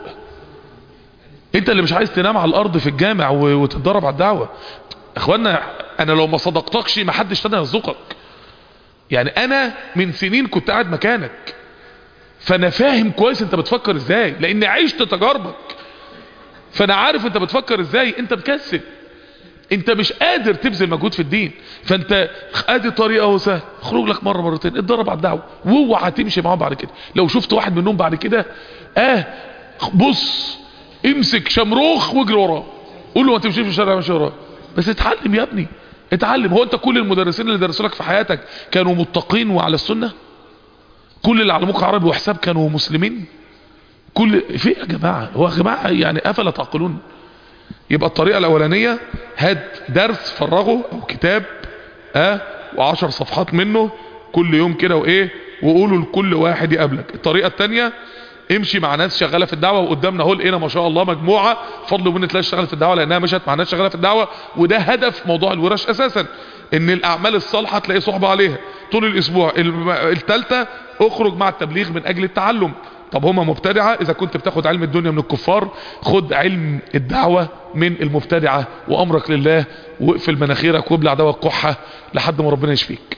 انت اللي مش عايز تنام على الارض في الجامع و- وتتدرب على الدعوة اخوانا انا لو ما صدقتكش ما حدش تاني يصدقك يعني انا من سنين كنت قاعد مكانك فانا فاهم كويس انت بتفكر ازاي لاني عشت تجاربك فانا عارف انت بتفكر ازاي انت مكسل انت مش قادر تبذل مجهود في الدين فانت ادي طريقه اهو سهل اخرج لك مره مرتين اتدرب على الدعوه واوعى تمشي معاهم بعد كده لو شفت واحد منهم بعد كده اه بص امسك شمروخ واجري وراه قول له ما تمشيش في الشارع ماشي وراه بس اتعلم يا ابني اتعلم هو انت كل المدرسين اللي درسوا لك في حياتك كانوا متقين وعلى السنه كل اللي علموك عربي وحساب كانوا مسلمين كل في يا جماعه هو يا جماعه يعني افلا تعقلون يبقى الطريقة الأولانية هات درس فرغه أو كتاب اه وعشر صفحات منه كل يوم كده وإيه وقولوا لكل واحد يقابلك الطريقة التانية امشي مع ناس شغالة في الدعوة وقدامنا اهو لقينا ما شاء الله مجموعة فضل ومنة تلاقي اشتغلت في الدعوة لأنها مشت مع ناس شغالة في الدعوة وده هدف موضوع الورش أساسا إن الأعمال الصالحة تلاقي صحبة عليها طول الأسبوع الم- التالتة اخرج مع التبليغ من أجل التعلم طب هما مبتدعة اذا كنت بتاخد علم الدنيا من الكفار خد علم الدعوة من المبتدعة وامرك لله واقفل مناخيرك وابلع دواء الكحة لحد ما ربنا يشفيك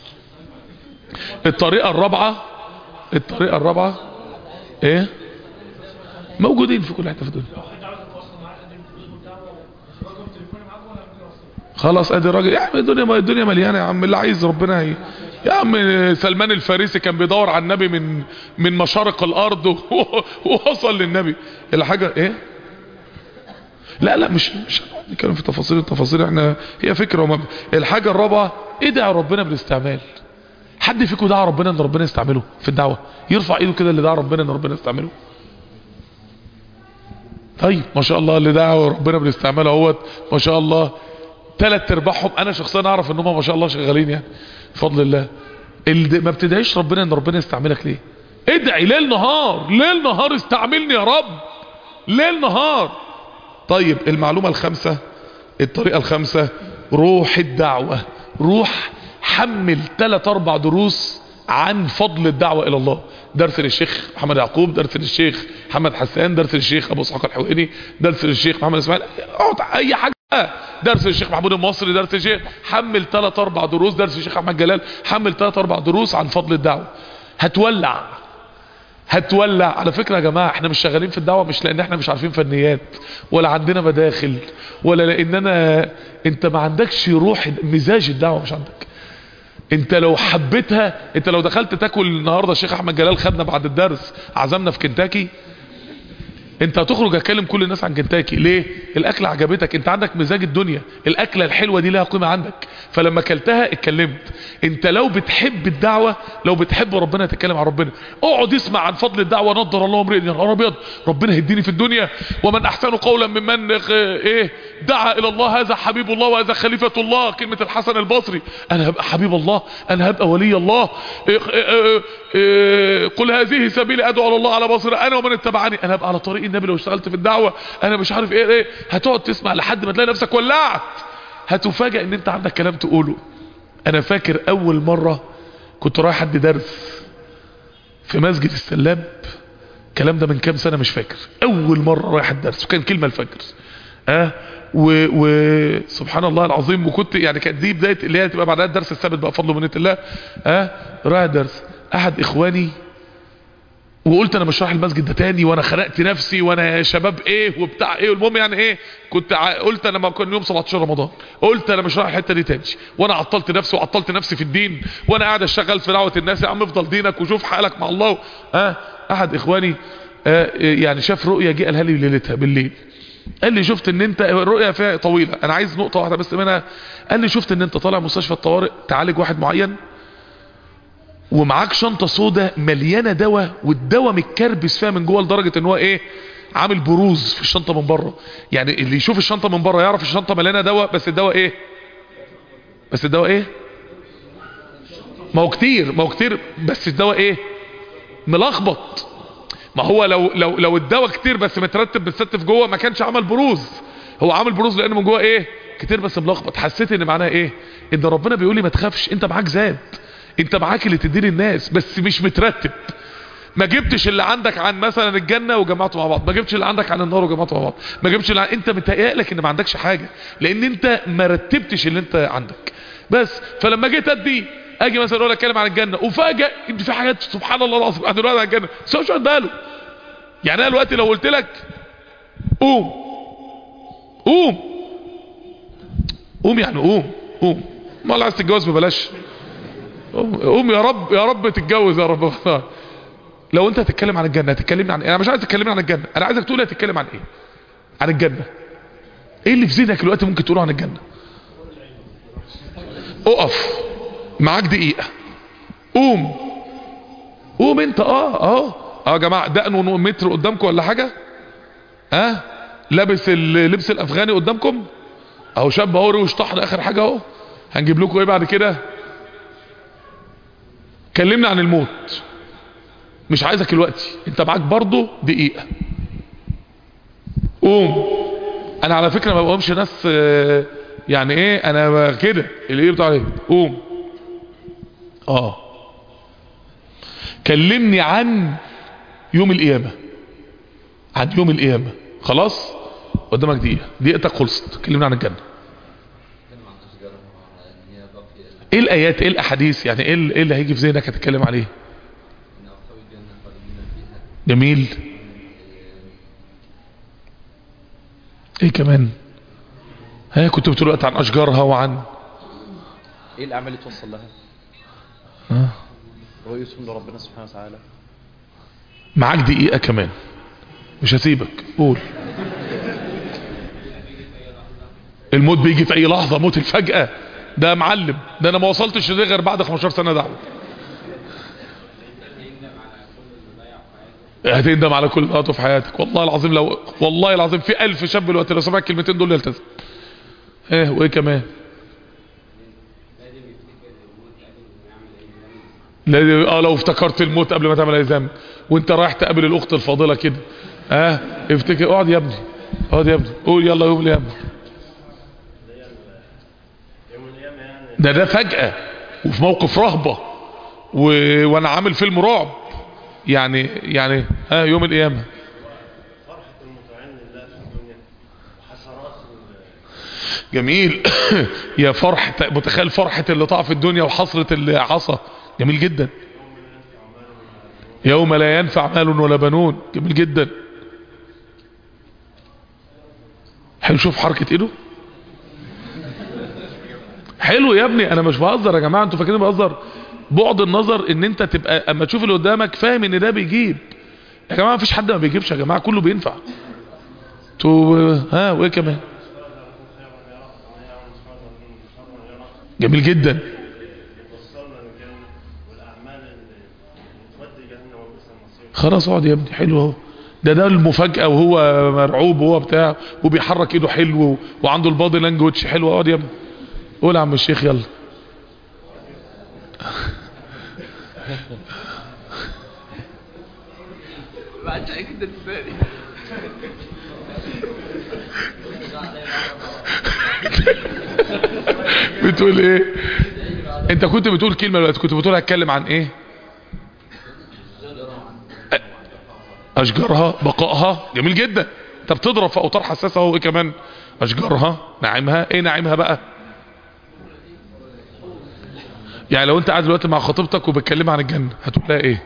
الطريقة الرابعة الطريقة الرابعة ايه موجودين في كل حتة في الدنيا خلاص ادي الراجل يا عم الدنيا الدنيا مليانه يا عم اللي عايز ربنا هي يا عم سلمان الفارسي كان بيدور على النبي من من مشارق الارض و- ووصل للنبي الحاجه ايه لا لا مش مش هنقعد نتكلم في تفاصيل التفاصيل احنا هي فكره وما الحاجه الرابعه ادعي ربنا بالاستعمال حد فيكم دعا ربنا ان ربنا يستعمله في الدعوه يرفع ايده كده اللي دعا ربنا ان ربنا يستعمله طيب ما شاء الله اللي دعا ربنا بالاستعمال اهوت ما شاء الله ثلاث ارباعهم انا شخصيا اعرف ان هم ما شاء الله شغالين يعني بفضل الله اللي ما بتدعيش ربنا ان ربنا يستعملك ليه ادعي ليل نهار ليل نهار استعملني يا رب ليل نهار طيب المعلومة الخامسة الطريقة الخامسة روح الدعوة روح حمل ثلاث اربع دروس عن فضل الدعوة الى الله درس للشيخ محمد يعقوب درس للشيخ محمد حسان درس للشيخ ابو اسحاق الحويني درس للشيخ محمد اسماعيل اقعد اي حاجة درس الشيخ محمود المصري درس الشيخ حمل ثلاث اربع دروس درس الشيخ احمد جلال حمل ثلاث اربع دروس عن فضل الدعوة هتولع هتولع على فكرة يا جماعة احنا مش شغالين في الدعوة مش لان احنا مش عارفين فنيات ولا عندنا مداخل ولا لاننا انت ما عندكش روح مزاج الدعوة مش عندك انت لو حبيتها انت لو دخلت تاكل النهاردة الشيخ احمد جلال خدنا بعد الدرس عزمنا في كنتاكي انت هتخرج هتكلم كل الناس عن كنتاكي ليه الاكله عجبتك انت عندك مزاج الدنيا الاكله الحلوه دي لها قيمه عندك فلما اكلتها اتكلمت انت لو بتحب الدعوه لو بتحب ربنا تتكلم عن ربنا اقعد اسمع عن فضل الدعوه نضر الله امرئ يا نهار ابيض ربنا هيديني في الدنيا ومن احسن قولا ممن اه، ايه دعا الى الله هذا حبيب الله وهذا خليفه الله كلمه الحسن البصري انا هبقى حبيب الله انا هبقى ولي الله ايه ايه ايه قل هذه سبيلي ادعو على الله على بصيره انا ومن اتبعني انا هبقى على طريق النبي لو اشتغلت في الدعوه انا مش عارف ايه ايه هتقعد تسمع لحد ما تلاقي نفسك ولعت هتفاجئ ان انت عندك كلام تقوله انا فاكر اول مره كنت رايح ادي درس في مسجد السلام الكلام ده من كام سنه مش فاكر اول مره رايح الدرس وكان كلمه الفجر اه و... و... سبحان الله العظيم وكنت يعني كانت دي بدايه اللي هي تبقى بعدها الدرس الثابت بقى فضل ومنه الله اه رايح درس احد اخواني وقلت انا مش رايح المسجد ده تاني وانا خنقت نفسي وانا يا شباب ايه وبتاع ايه المهم يعني ايه كنت ع... قلت انا ما كان يوم 17 رمضان قلت انا مش رايح الحته دي تاني وانا عطلت نفسي وعطلت نفسي في الدين وانا قاعد اشتغل في دعوه الناس يا عم افضل دينك وشوف حالك مع الله اه احد اخواني آه يعني شاف رؤيه جه قالها لي ليلتها بالليل قال لي شفت ان انت الرؤيه فيها طويله انا عايز نقطه واحده بس منها قال لي شفت ان انت طالع مستشفى الطوارئ تعالج واحد معين ومعاك شنطة سودة مليانة دواء والدواء متكربس فيها من جوه لدرجة ان هو ايه عامل بروز في الشنطة من بره يعني اللي يشوف الشنطة من بره يعرف الشنطة مليانة دواء بس الدواء ايه بس الدواء ايه ما هو كتير ما هو كتير بس الدواء ايه ملخبط ما هو لو لو لو الدواء كتير بس مترتب متستف جوه ما كانش عمل بروز هو عامل بروز لانه من جوه ايه كتير بس ملخبط حسيت ان معناها ايه ان ربنا بيقول لي ما تخافش انت معاك زاد انت معاك اللي تدير الناس بس مش مترتب ما جبتش اللي عندك عن مثلا الجنة وجمعته مع بعض ما جبتش اللي عندك عن النار وجمعته مع بعض ما جبتش اللي عن... انت متهيألك ان ما عندكش حاجة لان انت ما رتبتش اللي انت عندك بس فلما جيت ادي اجي مثلا اقول اتكلم عن الجنة وفاجئ ان في حاجات سبحان الله العظيم احنا دلوقتي عن الجنة بس هو مش واخد باله يعني انا دلوقتي لو قلت لك قوم قوم قوم يعني قوم قوم ما عايز تتجوز ببلاش قوم يا رب يا رب تتجوز يا رب لو انت هتتكلم عن الجنة هتتكلمني عن ايه انا مش عايز تتكلمني عن الجنة انا عايزك تقول هتتكلم عن ايه عن الجنة ايه اللي في ذهنك دلوقتي ممكن تقوله عن الجنة اقف معاك دقيقة قوم قوم انت اه اه اه يا جماعة دقن متر قدامكم ولا حاجة اه لابس اللبس الافغاني قدامكم اهو شاب اهو روش طحن اخر حاجة اهو هنجيب لكم ايه بعد كده كلمنا عن الموت مش عايزك دلوقتي انت معاك برضه دقيقة قوم انا على فكرة ما بقومش ناس آه، يعني ايه انا كده اللي ايه بتاع ايه قوم اه كلمني عن يوم القيامة عن يوم القيامة خلاص قدامك دقيقة دقيقتك خلصت كلمنا عن الجنة ايه الايات ايه الاحاديث يعني ايه ال- ايه اللي هيجي في ذهنك هتتكلم عليه جميل ايه كمان ها كنت بتقول وقت عن اشجارها وعن ايه الاعمال اللي توصل لها ها؟ رؤيتهم لربنا سبحانه وتعالى معاك دقيقة كمان مش هسيبك قول الموت بيجي في اي لحظة موت الفجأة ده معلم ده انا ما وصلتش لده غير بعد 15 سنة دعوة هتندم على كل خطوه في حياتك والله العظيم لو والله العظيم في ألف شاب دلوقتي لو سمع الكلمتين دول يلتزم ايه وايه كمان لازم اه لو افتكرت الموت قبل ما تعمل اي ذنب وانت رايح تقابل الاخت الفاضله كده اه افتكر اقعد يا ابني اقعد يا ابني قول يلا يوم القيامه ده ده فجأة وفي موقف رهبة و... وانا عامل فيلم رعب يعني يعني ها يوم القيامة فرحة المطيعين لله في الدنيا وحسرات جميل يا فرحة متخيل فرحة اللي طاع في الدنيا وحسرة اللي عصى جميل جدا يوم لا ينفع مال ولا بنون جميل جدا حلو شوف حركة ايده حلو يا ابني انا مش بهزر يا جماعة انتوا فاكرين بهزر بعد النظر ان انت تبقى اما تشوف اللي قدامك فاهم ان ده بيجيب يا جماعة مفيش حد ما بيجيبش يا جماعة كله بينفع تو ها وايه كمان جميل جدا خلاص اقعد يا ابني حلو اهو ده ده المفاجأة وهو مرعوب وهو بتاع وبيحرك ايده حلو وعنده البادي لانجوج حلو اقعد يا ابني قول يا عم الشيخ يلا بتقول ايه انت كنت بتقول كلمة دلوقتي كنت بتقول هتكلم عن ايه اشجارها بقائها جميل جدا انت بتضرب في اوتار حساسه اهو ايه كمان اشجارها ناعمها ايه ناعمها بقى يعني لو انت قاعد دلوقتي مع خطيبتك وبتكلمها عن الجنه هتقول لها ايه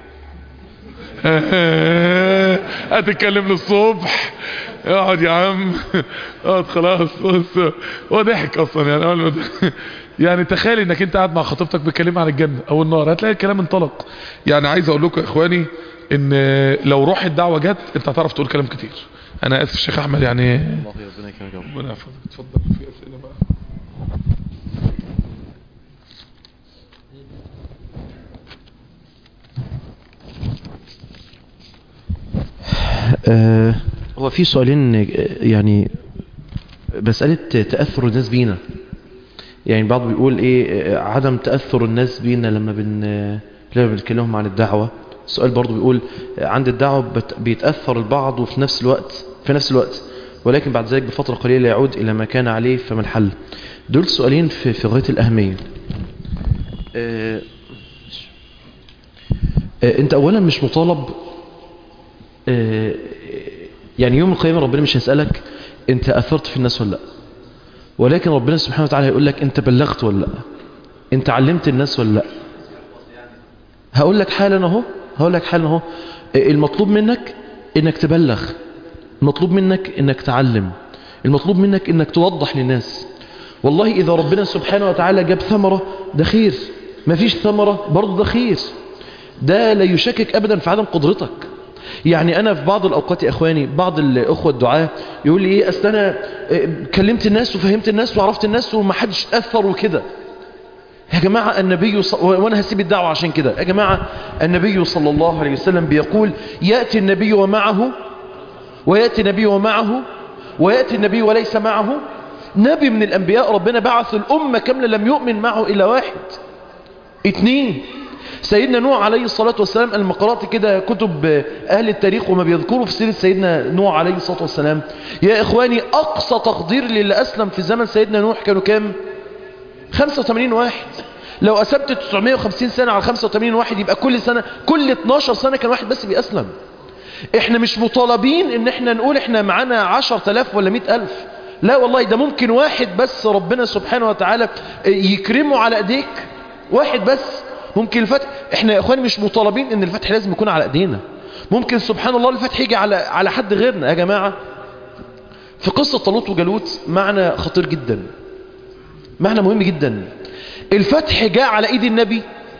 هتتكلم للصبح اقعد يا عم اقعد خلاص بص هو ضحك اصلا يعني اول ما د- يعني تخيل انك انت قاعد مع خطيبتك بتكلمها عن الجنه او النار هتلاقي الكلام انطلق يعني عايز اقول لكم يا اخواني ان لو روح الدعوه جت انت هتعرف تقول كلام كتير انا اسف شيخ احمد يعني الله ربنا يكرمك يا رب. ربنا يحفظك اتفضل في اسئله بقى آه، هو في سؤالين آه، يعني مسألة تأثر الناس بينا يعني بعض بيقول ايه آه، عدم تأثر الناس بينا لما بن آه، لما بنتكلمهم عن الدعوة السؤال برضو بيقول آه، عند الدعوة بت- بيتأثر البعض وفي نفس الوقت في نفس الوقت ولكن بعد ذلك بفترة قليلة يعود إلى ما كان عليه فما الحل دول سؤالين في, في غاية الأهمية آه، آه، انت اولا مش مطالب آه، يعني يوم القيامة ربنا مش هيسألك انت اثرت في الناس ولا لا ولكن ربنا سبحانه وتعالى هيقول لك انت بلغت ولا لا انت علمت الناس ولا لا هقول لك حالا اهو هقول لك حالا اهو آه، المطلوب منك انك تبلغ المطلوب منك انك تعلم المطلوب منك انك توضح للناس والله اذا ربنا سبحانه وتعالى جاب ثمرة ده خير مفيش ثمرة برضه ده خير ده لا يشكك ابدا في عدم قدرتك يعني انا في بعض الاوقات يا اخواني بعض الاخوه الدعاه يقول لي ايه اصل انا آه، كلمت الناس وفهمت الناس وعرفت الناس وما حدش اثر وكده يا جماعة النبي ص... وانا هسيب الدعوة عشان كده يا جماعة النبي صلى الله عليه وسلم بيقول يأتي النبي ومعه ويأتي النبي ومعه ويأتي النبي وليس معه نبي من الأنبياء ربنا بعث الأمة كاملة لم يؤمن معه إلا واحد اتنين سيدنا نوح عليه الصلاة والسلام لما قرأت كده كتب أهل التاريخ وما بيذكروا في سيرة سيدنا نوح عليه الصلاة والسلام يا إخواني أقصى تقدير للي أسلم في زمن سيدنا نوح كانوا كام 85 واحد لو قسمت 950 سنة على 85 واحد يبقى كل سنة كل 12 سنة كان واحد بس بيأسلم احنا مش مطالبين ان احنا نقول احنا معانا 10000 ولا 100000 لا والله ده ممكن واحد بس ربنا سبحانه وتعالى يكرمه على ايديك واحد بس ممكن الفتح احنا يا اخواني مش مطالبين ان الفتح لازم يكون على ايدينا ممكن سبحان الله الفتح يجي على على حد غيرنا يا جماعة في قصة طالوت وجالوت معنى خطير جدا معنى مهم جدا الفتح جاء على ايد النبي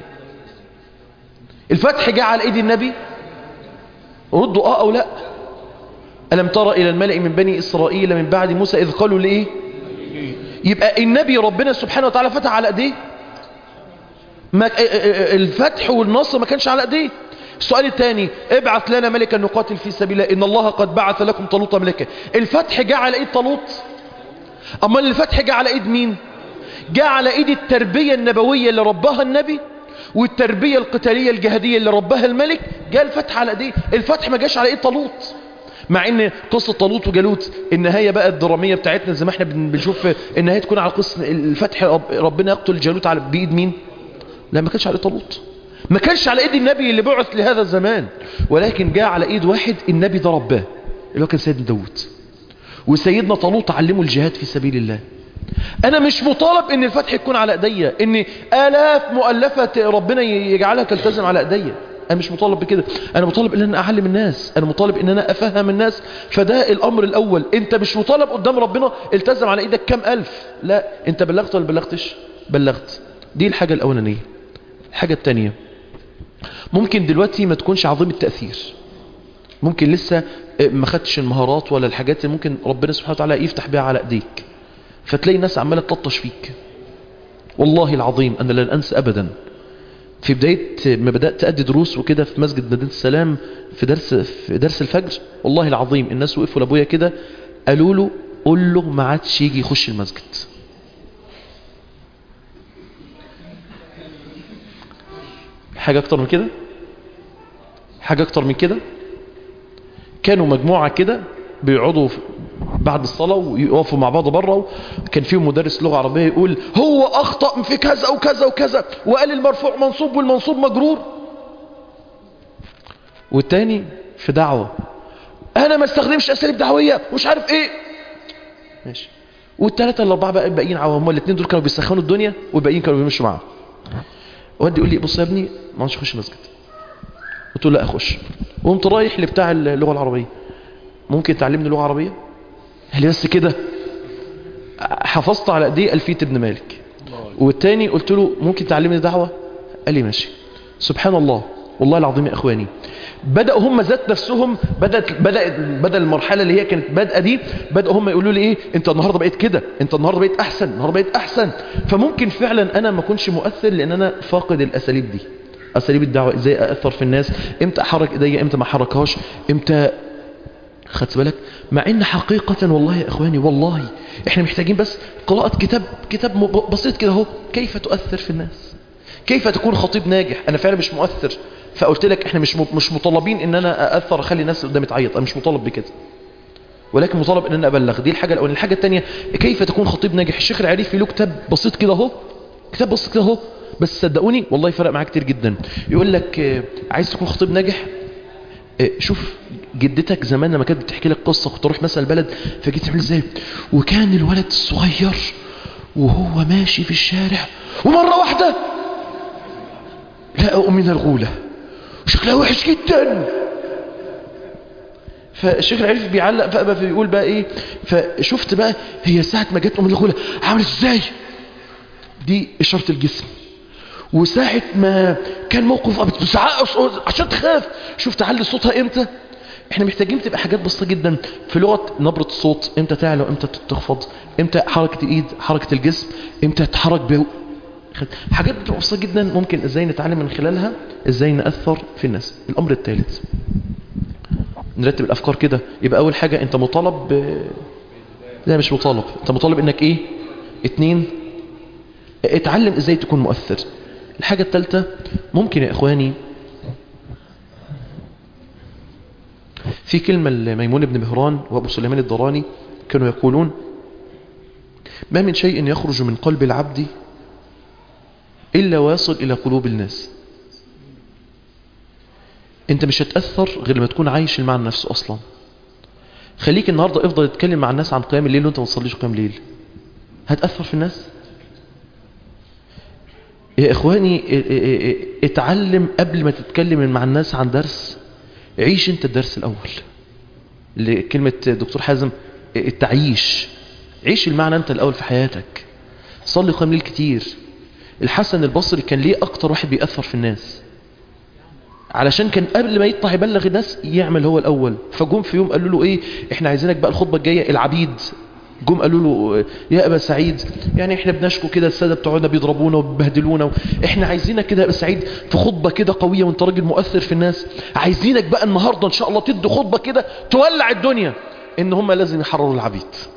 الفتح جاء على ايد النبي ردوا اه او لا ألم ترى إلى الملأ من بني إسرائيل من بعد موسى إذ قالوا لإيه يبقى النبي ربنا سبحانه وتعالى فتح على ايديه ما الفتح والنصر ما كانش على ايديه السؤال الثاني ابعث لنا ملكا نقاتل في سبيل الله ان الله قد بعث لكم طالوت ملكا الفتح جاء على ايد طالوت اما الفتح جاء على ايد مين جاء على ايد التربية النبوية اللي ربها النبي والتربية القتالية الجهادية اللي ربها الملك جاء الفتح على ايديه الفتح ما جاش على ايد طالوت مع ان قصة طالوت وجالوت النهاية بقى الدرامية بتاعتنا زي ما احنا بنشوف النهاية تكون على قصة الفتح رب ربنا يقتل جالوت على بايد مين لا ما كانش على ايد طالوت ما كانش على ايد النبي اللي بعث لهذا الزمان ولكن جاء على ايد واحد النبي ده رباه اللي هو كان سيدنا داود وسيدنا طالوت علمه الجهاد في سبيل الله انا مش مطالب ان الفتح يكون على ايديا ان الاف مؤلفة ربنا يجعلها تلتزم على ايديا انا مش مطالب بكده انا مطالب ان انا اعلم الناس انا مطالب ان انا افهم الناس فده الامر الاول انت مش مطالب قدام ربنا التزم على ايدك كام الف لا انت بلغت ولا بلغتش بلغت دي الحاجة الاولانية الحاجة التانية ممكن دلوقتي ما تكونش عظيم التأثير ممكن لسه ما خدتش المهارات ولا الحاجات اللي ممكن ربنا سبحانه وتعالى يفتح بيها على ايديك فتلاقي الناس عماله تلطش فيك والله العظيم انا لن انسى ابدا في بداية ما بدأت أدي دروس وكده في مسجد مدينة السلام في درس في درس الفجر والله العظيم الناس وقفوا لأبويا كده قالوا له قول له ما عادش يجي يخش المسجد حاجة أكتر من كده حاجة أكتر من كده كانوا مجموعة كده بيقعدوا في- بعد الصلاة ويقفوا مع بعض بره كان فيهم مدرس لغة عربية يقول هو أخطأ في كذا وكذا وكذا وقال المرفوع منصوب والمنصوب مجرور والتاني في دعوة أنا ما استخدمش أساليب دعوية ومش عارف إيه ماشي والثلاثة الأربعة بقى الباقيين عوام هم الاثنين دول كانوا بيسخنوا الدنيا والباقيين كانوا بيمشوا معاه والدي يقول لي بص يا ابني ما عادش اخش مسجد قلت له لا اخش وقمت رايح لبتاع اللغه العربيه ممكن تعلمني لغه عربيه قال لي بس كده حفظت على ايديه الفيه ابن مالك والتاني قلت له ممكن تعلمني دعوه قال لي ماشي سبحان الله والله العظيم يا اخواني بدأوا هم ذات نفسهم بدأت بدأت بدأ المرحلة اللي هي كانت بادئة دي بدأوا هم يقولوا لي ايه انت النهارده بقيت كده انت النهارده بقيت احسن النهارده بقيت احسن فممكن فعلا انا ما اكونش مؤثر لان انا فاقد الاساليب دي اساليب الدعوه ازاي اثر في الناس امتى احرك ايديا امتى ما احركهاش امتى خدت بالك مع ان حقيقة والله يا اخواني والله احنا محتاجين بس قراءة كتاب كتاب م- بسيط كده اهو كيف تؤثر في الناس كيف تكون خطيب ناجح انا فعلا مش مؤثر فقلت لك احنا مش م- مش مطالبين ان انا ااثر اخلي الناس قدامي تعيط انا مش مطالب بكده ولكن مطالب ان انا ابلغ دي الحاجه الاولانيه الحاجه الثانيه كيف تكون خطيب ناجح الشيخ العريفي له كتاب بسيط كده اهو كتاب بسيط كده اهو بس صدقوني والله فرق معاه كتير جدا يقول لك آه، عايز تكون خطيب ناجح آه، شوف جدتك زمان لما كانت بتحكي لك قصه كنت تروح مثلا البلد فجيت تعمل ازاي وكان الولد الصغير وهو ماشي في الشارع ومره واحده لقى من الغوله شكلها وحش جدا فالشيخ العريف بيعلق بقى, بقى بيقول بقى ايه فشفت بقى هي ساعة ما جت ام الغولة عملت ازاي دي اشارة الجسم وساعة ما كان موقف بتزعق عشان تخاف شوف تعلي صوتها امتى احنا محتاجين تبقى حاجات بسيطة جدا في لغة نبرة الصوت امتى تعلى وامتى تخفض امتى حركة الايد حركة الجسم امتى تتحرك به حاجات بتبقى بسيطة جدا ممكن ازاي نتعلم من خلالها ازاي نأثر في الناس الامر الثالث نرتب الافكار كده يبقى اول حاجة انت مطالب ب... لا مش مطالب انت مطالب انك ايه اتنين اتعلم ازاي تكون مؤثر الحاجة الثالثة ممكن يا اخواني في كلمة لميمون بن مهران وابو سليمان الدراني كانوا يقولون ما من شيء يخرج من قلب العبد إلا واصل إلى قلوب الناس انت مش هتأثر غير لما تكون عايش المعنى نفسه أصلا خليك النهاردة افضل تتكلم مع الناس عن قيام الليل وانت ما تصليش قيام الليل هتأثر في الناس يا إخواني اتعلم قبل ما تتكلم مع الناس عن درس عيش انت الدرس الأول لكلمة دكتور حازم التعيش عيش المعنى انت الأول في حياتك صلي قيام الليل كتير الحسن البصري كان ليه أكتر واحد بيأثر في الناس علشان كان قبل ما يطلع يبلغ الناس يعمل هو الأول فجم في يوم قالوا له إيه إحنا عايزينك بقى الخطبة الجاية العبيد جم قالوا له يا أبا سعيد يعني إحنا بنشكو كده السادة بتوعنا بيضربونا وبيبهدلونا إحنا عايزينك كده يا أبا سعيد في خطبة كده قوية وأنت راجل مؤثر في الناس عايزينك بقى النهاردة إن شاء الله تدي خطبة كده تولع الدنيا إن هم لازم يحرروا العبيد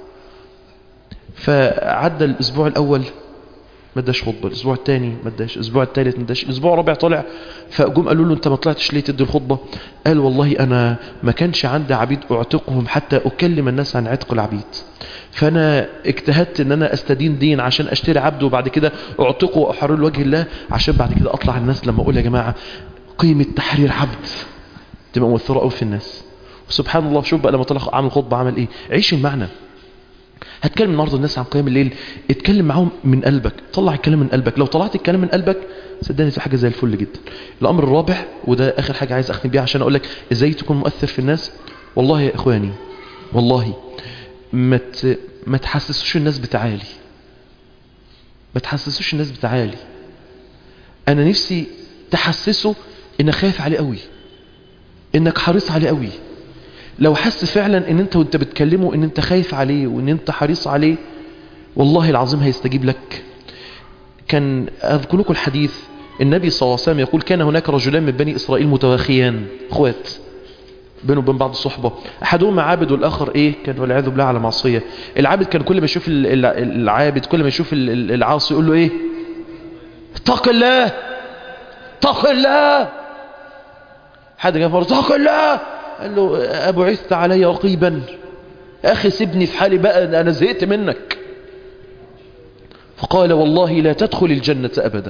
فعدى الأسبوع الأول ما اداش خطبه الاسبوع الثاني ما اداش الاسبوع الثالث ما اداش الاسبوع الرابع طلع فجم قالوا له انت ما طلعتش ليه تدي الخطبه قال والله انا ما كانش عندي عبيد اعتقهم حتى اكلم الناس عن عتق العبيد فانا اجتهدت ان انا استدين دين عشان اشتري عبد وبعد كده اعتقه واحرر لوجه الله عشان بعد كده اطلع الناس لما اقول يا جماعه قيمه تحرير عبد تبقى مؤثره قوي في الناس وسبحان الله شوف بقى لما طلع عامل خطبه عمل ايه عيش المعنى هتكلم النهارده الناس عن قيام الليل اتكلم معاهم من قلبك طلع الكلام من قلبك لو طلعت الكلام من قلبك صدقني في حاجه زي الفل جدا الامر الرابع وده اخر حاجه عايز اختم بيها عشان اقول لك ازاي تكون مؤثر في الناس والله يا اخواني والله ما مت... ما تحسسوش الناس بتعالي ما تحسسوش الناس بتعالي انا نفسي تحسسه انك خايف عليه قوي انك حريص عليه قوي لو حس فعلا ان انت وانت بتكلمه ان انت خايف عليه وان انت حريص عليه والله العظيم هيستجيب لك كان اذكر لكم الحديث النبي صلى الله عليه وسلم يقول كان هناك رجلان من بني اسرائيل متواخيان اخوات بينه وبين بعض الصحبة احدهما عابد والاخر ايه كان والعياذ بالله على معصية العابد كان كل ما يشوف ال- ال- العابد كل ما يشوف ال- ال- العاصي يقول له ايه اتق الله اتق الله حد جاء فرد اتق الله قال له ابو عثت علي رقيبا اخي سيبني في حالي بقى انا زهقت منك فقال والله لا تدخل الجنة ابدا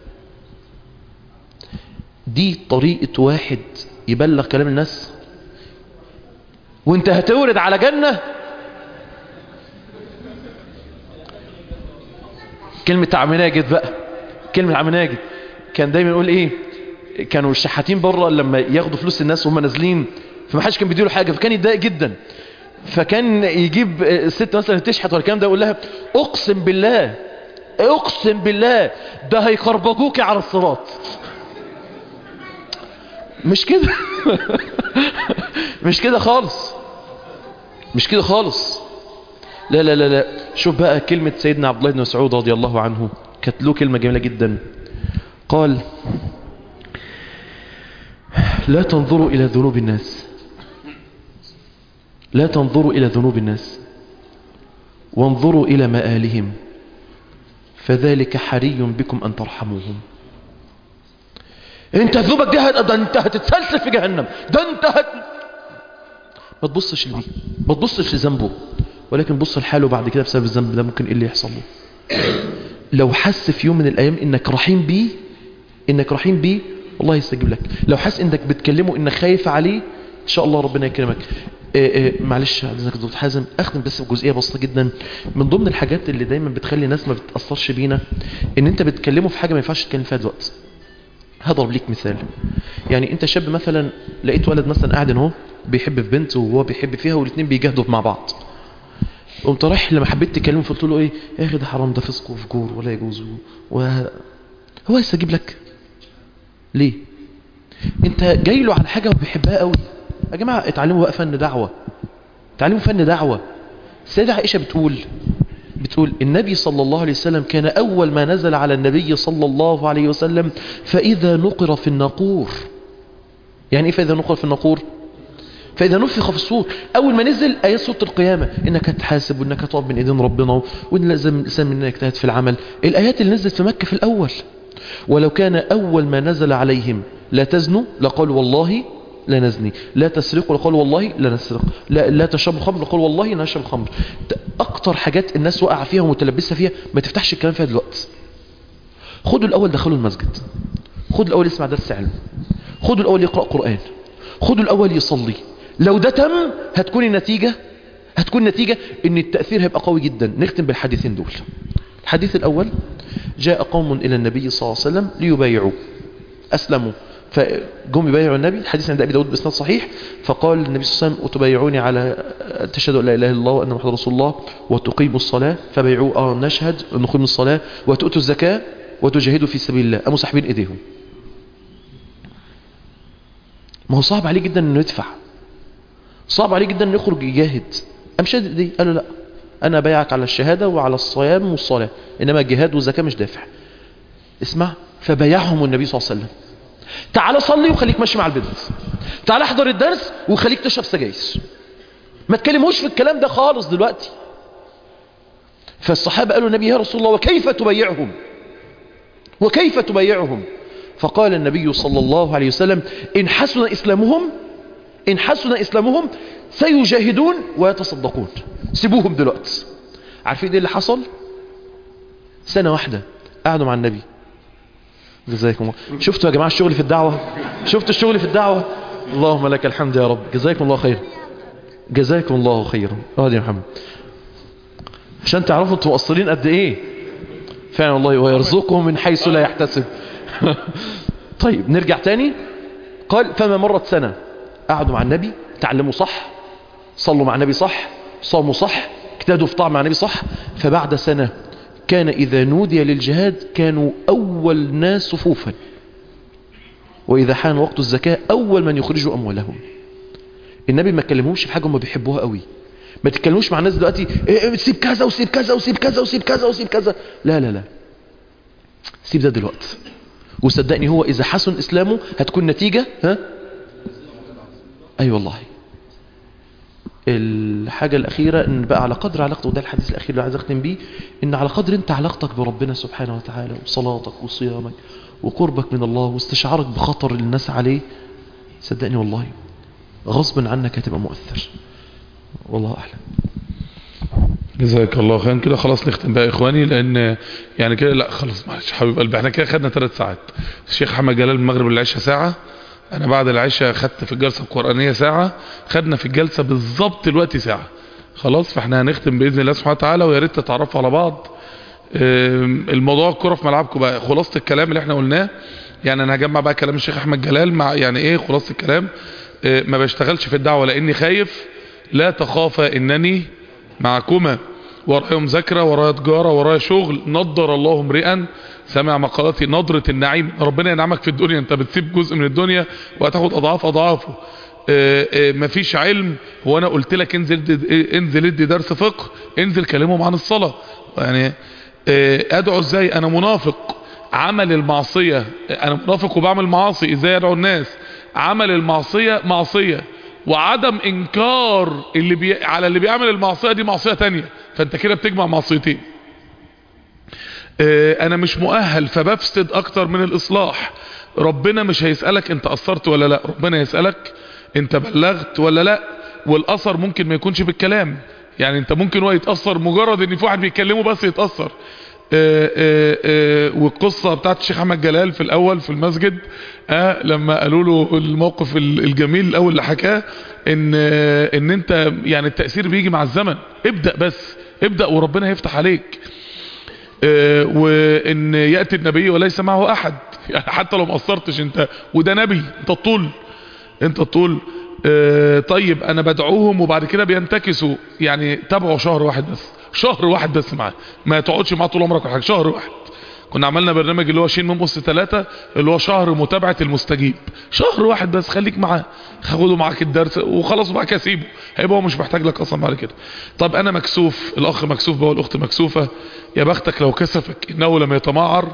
دي طريقة واحد يبلغ كلام الناس وانت هتورد على جنة كلمة عم ناجد بقى كلمة عم ناجد كان دايما يقول ايه كانوا الشحاتين بره لما ياخدوا فلوس الناس وهم نازلين فما حدش كان بيديله حاجة فكان يتضايق جدا فكان يجيب الست مثلا تشحت ولا الكلام ده يقول لها اقسم بالله اقسم بالله ده هيخربجوكي على الصراط مش كده مش كده خالص مش كده خالص لا لا لا لا شوف بقى كلمة سيدنا عبد الله بن مسعود رضي الله عنه كانت له كلمة جميلة جدا قال لا تنظروا إلى ذنوب الناس لا تنظروا إلى ذنوب الناس وانظروا إلى مآلهم فذلك حري بكم أن ترحموهم انت ذنوبك دي هت- ده انت هتتسلسل في جهنم ده انت هت... ما تبصش لدي ما تبصش لذنبه ولكن بص لحاله بعد كده بسبب الذنب ده ممكن ايه اللي يحصل له لو حس في يوم من الايام انك رحيم بيه انك رحيم بيه الله يستجيب لك لو حس انك بتكلمه انك خايف عليه ان شاء الله ربنا يكرمك آه، آه، معلش عايزك دكتور حازم اختم بس بجزئيه بسيطه جدا من ضمن الحاجات اللي دايما بتخلي الناس ما بتاثرش بينا ان انت بتكلمه في حاجه ما ينفعش تتكلم فيها دلوقتي هضرب ليك مثال يعني انت شاب مثلا لقيت ولد مثلا قاعد اهو بيحب في بنت وهو بيحب فيها والاثنين بيجاهدوا مع بعض قمت رايح لما حبيت تكلمه فقلت له ايه يا اخي ده حرام ده فسق وفجور ولا يجوز و... هو يستجيب لك ليه انت جاي له على حاجه هو بيحبها قوي يا جماعه اتعلموا بقى فن دعوه اتعلموا فن دعوه السيده عائشه بتقول بتقول النبي صلى الله عليه وسلم كان أول ما نزل على النبي صلى الله عليه وسلم فإذا نقر في الناقور يعني إيه فإذا نقر في الناقور فإذا نفخ في الصور أول ما نزل آيات سورة القيامة إنك تحاسب وإنك تقعد من إيدين ربنا وإن لازم الإنسان منك يجتهد في العمل الآيات اللي نزلت في مكة في الأول ولو كان أول ما نزل عليهم لا تزنوا لقالوا والله لا نزني لا تسرقوا لقالوا والله لا نسرق لا, لا تشربوا خمر لقالوا والله لا نشرب خمر أكتر حاجات الناس وقع فيها ومتلبسة فيها ما تفتحش الكلام فيها دلوقتي خدوا الأول دخلوا المسجد خدوا الأول يسمع درس علم خدوا الأول يقرأ قرآن خدوا الأول يصلي لو ده تم هتكون النتيجة هتكون نتيجة ان التأثير هيبقى قوي جدا نختم بالحديثين دول الحديث الأول جاء قوم إلى النبي صلى الله عليه وسلم ليبايعوا أسلموا فجم يبايعوا النبي الحديث عند أبي داود بإسناد صحيح فقال النبي صلى الله عليه وسلم وتبايعوني على أن تشهدوا أن لا إله إلا الله وأن محمد رسول الله وتقيموا الصلاة فبايعوا آه نشهد نقيم الصلاة وتؤتوا الزكاة وتجاهدوا في سبيل الله قاموا ساحبين إيديهم ما هو صعب عليه جدا انه يدفع صعب عليه جدا انه يخرج يجاهد قام شاد ايديه قال له لا انا بايعك على الشهاده وعلى الصيام والصلاه انما الجهاد والزكاه مش دافع اسمع فبايعهم النبي صلى الله عليه وسلم تعال صلي وخليك ماشي مع البنت تعال احضر الدرس وخليك تشرب سجاير ما تكلموش في الكلام ده خالص دلوقتي فالصحابه قالوا النبي يا رسول الله وكيف تبايعهم وكيف تبايعهم فقال النبي صلى الله عليه وسلم إن حسن إسلامهم إن حسن إسلامهم سيجاهدون ويتصدقون سيبوهم دلوقتي عارفين ايه اللي حصل سنة واحدة قعدوا مع النبي جزاكم الله شفتوا يا جماعة الشغل في الدعوة شفتوا الشغل في الدعوة اللهم لك الحمد يا رب جزاكم الله خير جزاكم الله خيرا اه يا محمد عشان تعرفوا انتوا مقصرين قد ايه فعلا والله ويرزقهم من حيث لا يحتسب طيب نرجع تاني قال فما مرت سنة قعدوا مع النبي تعلموا صح صلوا مع النبي صح صاموا صح اجتهدوا في طاعة مع النبي صح فبعد سنة كان إذا نودي للجهاد كانوا أول ناس صفوفا وإذا حان وقت الزكاة أول من يخرجوا أموالهم النبي ما كلمهمش في حاجة هم بيحبوها قوي ما تتكلموش مع الناس دلوقتي إيه إيه سيب كذا وسيب كذا وسيب كذا وسيب كذا وسيب كذا لا لا لا سيب ده دلوقتي وصدقني هو إذا حسن إسلامه هتكون نتيجة ها أي أيوة والله الحاجة الأخيرة إن بقى على قدر علاقته وده الحديث الأخير اللي عايز أختم بيه إن على قدر أنت علاقتك بربنا سبحانه وتعالى وصلاتك وصيامك وقربك من الله واستشعارك بخطر الناس عليه صدقني والله غصبا عنك هتبقى مؤثر والله أعلم جزاك الله خيرا كده خلاص نختم بقى يا اخواني لان يعني كده لا خلاص معلش حبيب قلبي احنا كده خدنا ثلاث ساعات الشيخ محمد جلال من المغرب للعشاء ساعه انا بعد العشاء خدت في الجلسه القرانيه ساعه خدنا في الجلسه بالظبط الوقت ساعه خلاص فاحنا هنختم باذن الله سبحانه وتعالى ويا ريت تتعرفوا على بعض آم، الموضوع الكره في ملعبكم بقى خلاصه الكلام اللي احنا قلناه يعني انا هجمع بقى كلام الشيخ احمد جلال مع يعني ايه خلاصه الكلام آه، ما بشتغلش في الدعوه لاني خايف لا تخافا انني معكما ورايا مذاكره ورايا تجاره ورايا شغل نضر الله امرئا سمع مقالاتي نضرة النعيم ربنا ينعمك في الدنيا انت بتسيب جزء من الدنيا وهتاخد اضعاف اضعافه آه، آه، مفيش علم هو انا قلت لك انزل دي انزل ادي درس فقه انزل كلمهم عن الصلاه يعني آه، ادعو ازاي انا منافق عمل المعصيه انا منافق وبعمل معاصي ازاي ادعو الناس عمل المعصيه معصيه وعدم انكار اللي بي... على اللي بيعمل المعصيه دي معصيه تانية فانت كده بتجمع معصيتين آه، انا مش مؤهل فبفسد اكتر من الاصلاح ربنا مش هيسألك انت قصرت ولا لا ربنا يسألك انت بلغت ولا لا والاثر ممكن ما يكونش بالكلام يعني انت ممكن هو يتأثر مجرد ان في واحد بيكلمه بس يتأثر آه، آه، آه، والقصة بتاعت الشيخ احمد جلال في الاول في المسجد آه لما قالوا له الموقف ال- الجميل الاول اللي حكاه ان آه، ان انت يعني التأثير بيجي مع الزمن ابدأ بس ابدأ وربنا هيفتح عليك آه، وان يأتي النبي وليس معه احد يعني حتى لو ما قصرتش انت وده نبي انت الطول انت الطول آه، طيب انا بدعوهم وبعد كده بينتكسوا يعني تابعوا شهر واحد بس شهر واحد بس معاه ما تقعدش معاه طول عمرك ولا حاجه شهر واحد كنا عملنا برنامج اللي هو شين من اس ثلاثة اللي هو شهر متابعة المستجيب شهر واحد بس خليك معاه خده معاك الدرس وخلاص وبعد كده سيبه هيبقى هو مش محتاج لك اصلا بعد كده طب انا مكسوف الاخ مكسوف بقى والاخت مكسوفة يا بختك لو كسفك انه لم يتمعر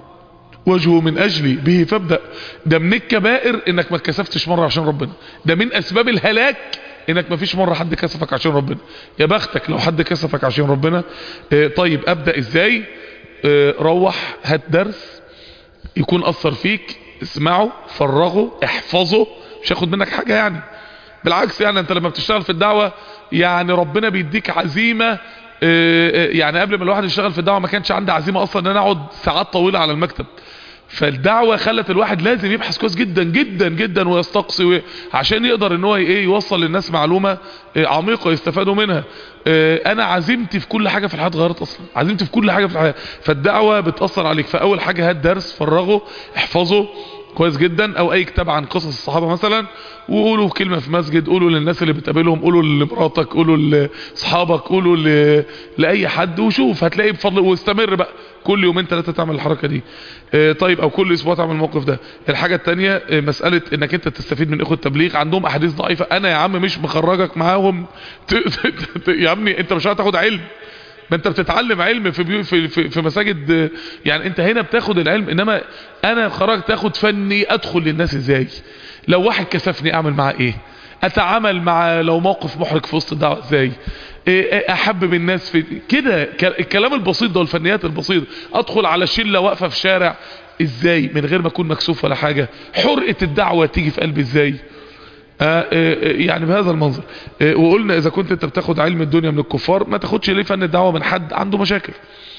وجهه من اجلي به فابدأ ده من الكبائر انك ما اتكسفتش مرة عشان ربنا ده من اسباب الهلاك انك ما فيش مرة حد كسفك عشان ربنا يا بختك لو حد كسفك عشان ربنا اه طيب ابدأ ازاي اه روح هات درس يكون اثر فيك اسمعه فرغه احفظه مش هياخد منك حاجة يعني بالعكس يعني انت لما بتشتغل في الدعوة يعني ربنا بيديك عزيمة اه، اه، يعني قبل ما الواحد يشتغل في الدعوة ما كانش عندي عزيمة اصلا ان انا اقعد ساعات طويلة على المكتب فالدعوة خلت الواحد لازم يبحث كويس جدا جدا جدا ويستقصي وي- عشان يقدر ان هو ايه يوصل للناس معلومة اه، عميقة يستفادوا منها اه، انا عزيمتي في كل حاجة في الحياة اتغيرت اصلا عزيمتي في كل حاجة في الحياة فالدعوة بتأثر عليك فاول حاجة هات درس فرغه احفظه كويس جدا او اي كتاب عن قصص الصحابة مثلا وقولوا كلمة في مسجد قولوا للناس اللي بتقابلهم قولوا لمراتك قولوا لاصحابك قولوا ل... لاي حد وشوف هتلاقي بفضل واستمر بقى كل يومين ثلاثة تعمل الحركة دي آه، طيب او كل اسبوع تعمل الموقف ده الحاجة التانية آه، مسألة انك انت تستفيد من اخوة التبليغ عندهم احاديث ضعيفة انا يا عم مش مخرجك معاهم ت... ت... ت... يا عمي انت مش هتاخد علم ما انت بتتعلم علم في بيو في في, في مساجد آه، يعني انت هنا بتاخد العلم انما انا خرجت اخد فني ادخل للناس ازاي لو واحد كسفني اعمل معاه ايه اتعامل مع لو موقف محرج في وسط الدعوه ازاي إيه إيه احبب الناس في كده ك- الكلام البسيط ده والفنيات البسيطه ادخل على شله واقفه في شارع ازاي من غير ما اكون مكسوف ولا حاجه حرقه الدعوه تيجي في قلبي ازاي آه، آه، آه، يعني بهذا المنظر آه، وقلنا اذا كنت انت بتاخد علم الدنيا من الكفار ما تاخدش ليه فن الدعوه من حد عنده مشاكل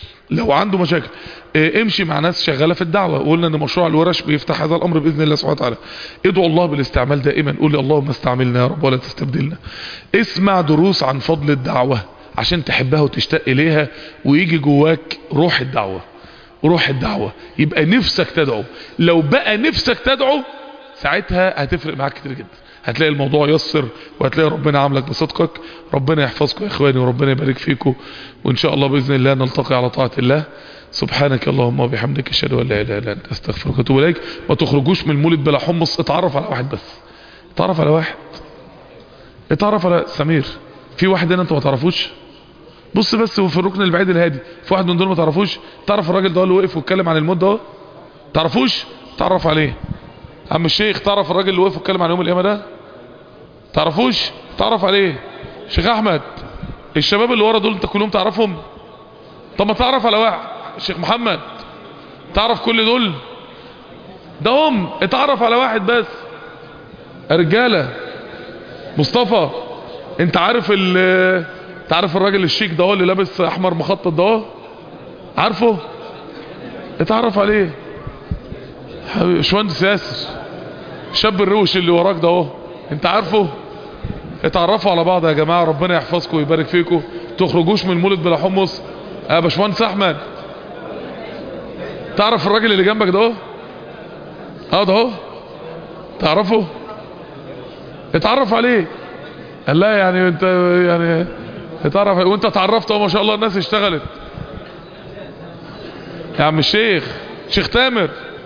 لو عنده مشاكل اه، امشي مع ناس شغالة في الدعوة وقلنا ان مشروع الورش بيفتح هذا الامر باذن الله سبحانه وتعالى ادعو الله بالاستعمال دائما قول اللهم استعملنا يا رب ولا تستبدلنا اسمع دروس عن فضل الدعوة عشان تحبها وتشتاق اليها ويجي جواك روح الدعوة روح الدعوة يبقى نفسك تدعو لو بقى نفسك تدعو ساعتها هتفرق معاك كتير جدا هتلاقي الموضوع يسر وهتلاقي ربنا عاملك بصدقك ربنا يحفظكم يا اخواني وربنا يبارك فيكم وان شاء الله باذن الله نلتقي على طاعه الله سبحانك اللهم وبحمدك اشهد ان لا اله الا انت استغفرك واتوب اليك ما تخرجوش من المولد بلا حمص اتعرف على واحد بس اتعرف على واحد اتعرف على سمير في واحد هنا انت ما تعرفوش بص بس وفي الركن البعيد الهادي في واحد من دول ما تعرفوش تعرف الراجل ده اللي وقف واتكلم عن الموت ده تعرفوش تعرف عليه عم الشيخ تعرف الراجل اللي وقف واتكلم عن يوم القيامه ده تعرفوش تعرف عليه شيخ احمد الشباب اللي ورا دول انت كلهم تعرفهم طب ما تعرف على واحد شيخ محمد تعرف كل دول ده هم اتعرف على واحد بس رجاله مصطفى انت عارف ال انت عارف الراجل الشيك ده هو اللي لابس احمر مخطط ده هو؟ عارفه اتعرف عليه حبيبي باشمهندس ياسر شاب الروش اللي وراك ده اهو انت عارفه اتعرفوا على بعض يا جماعه ربنا يحفظكم ويبارك فيكم تخرجوش من المولد بلا حمص يا باشمهندس احمد تعرف الراجل اللي جنبك ده اهو اه ده اهو تعرفه اتعرف عليه قال لا يعني انت يعني اتعرف وانت اتعرفت اهو ما شاء الله الناس اشتغلت يا عم الشيخ شيخ تامر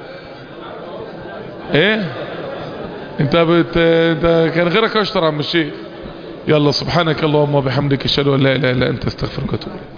ايه انت بت... انت كان غيرك اشطر يا عم الشيخ يلا سبحانك اللهم وبحمدك اشهد ان لا اله الا انت استغفرك واتوب اليك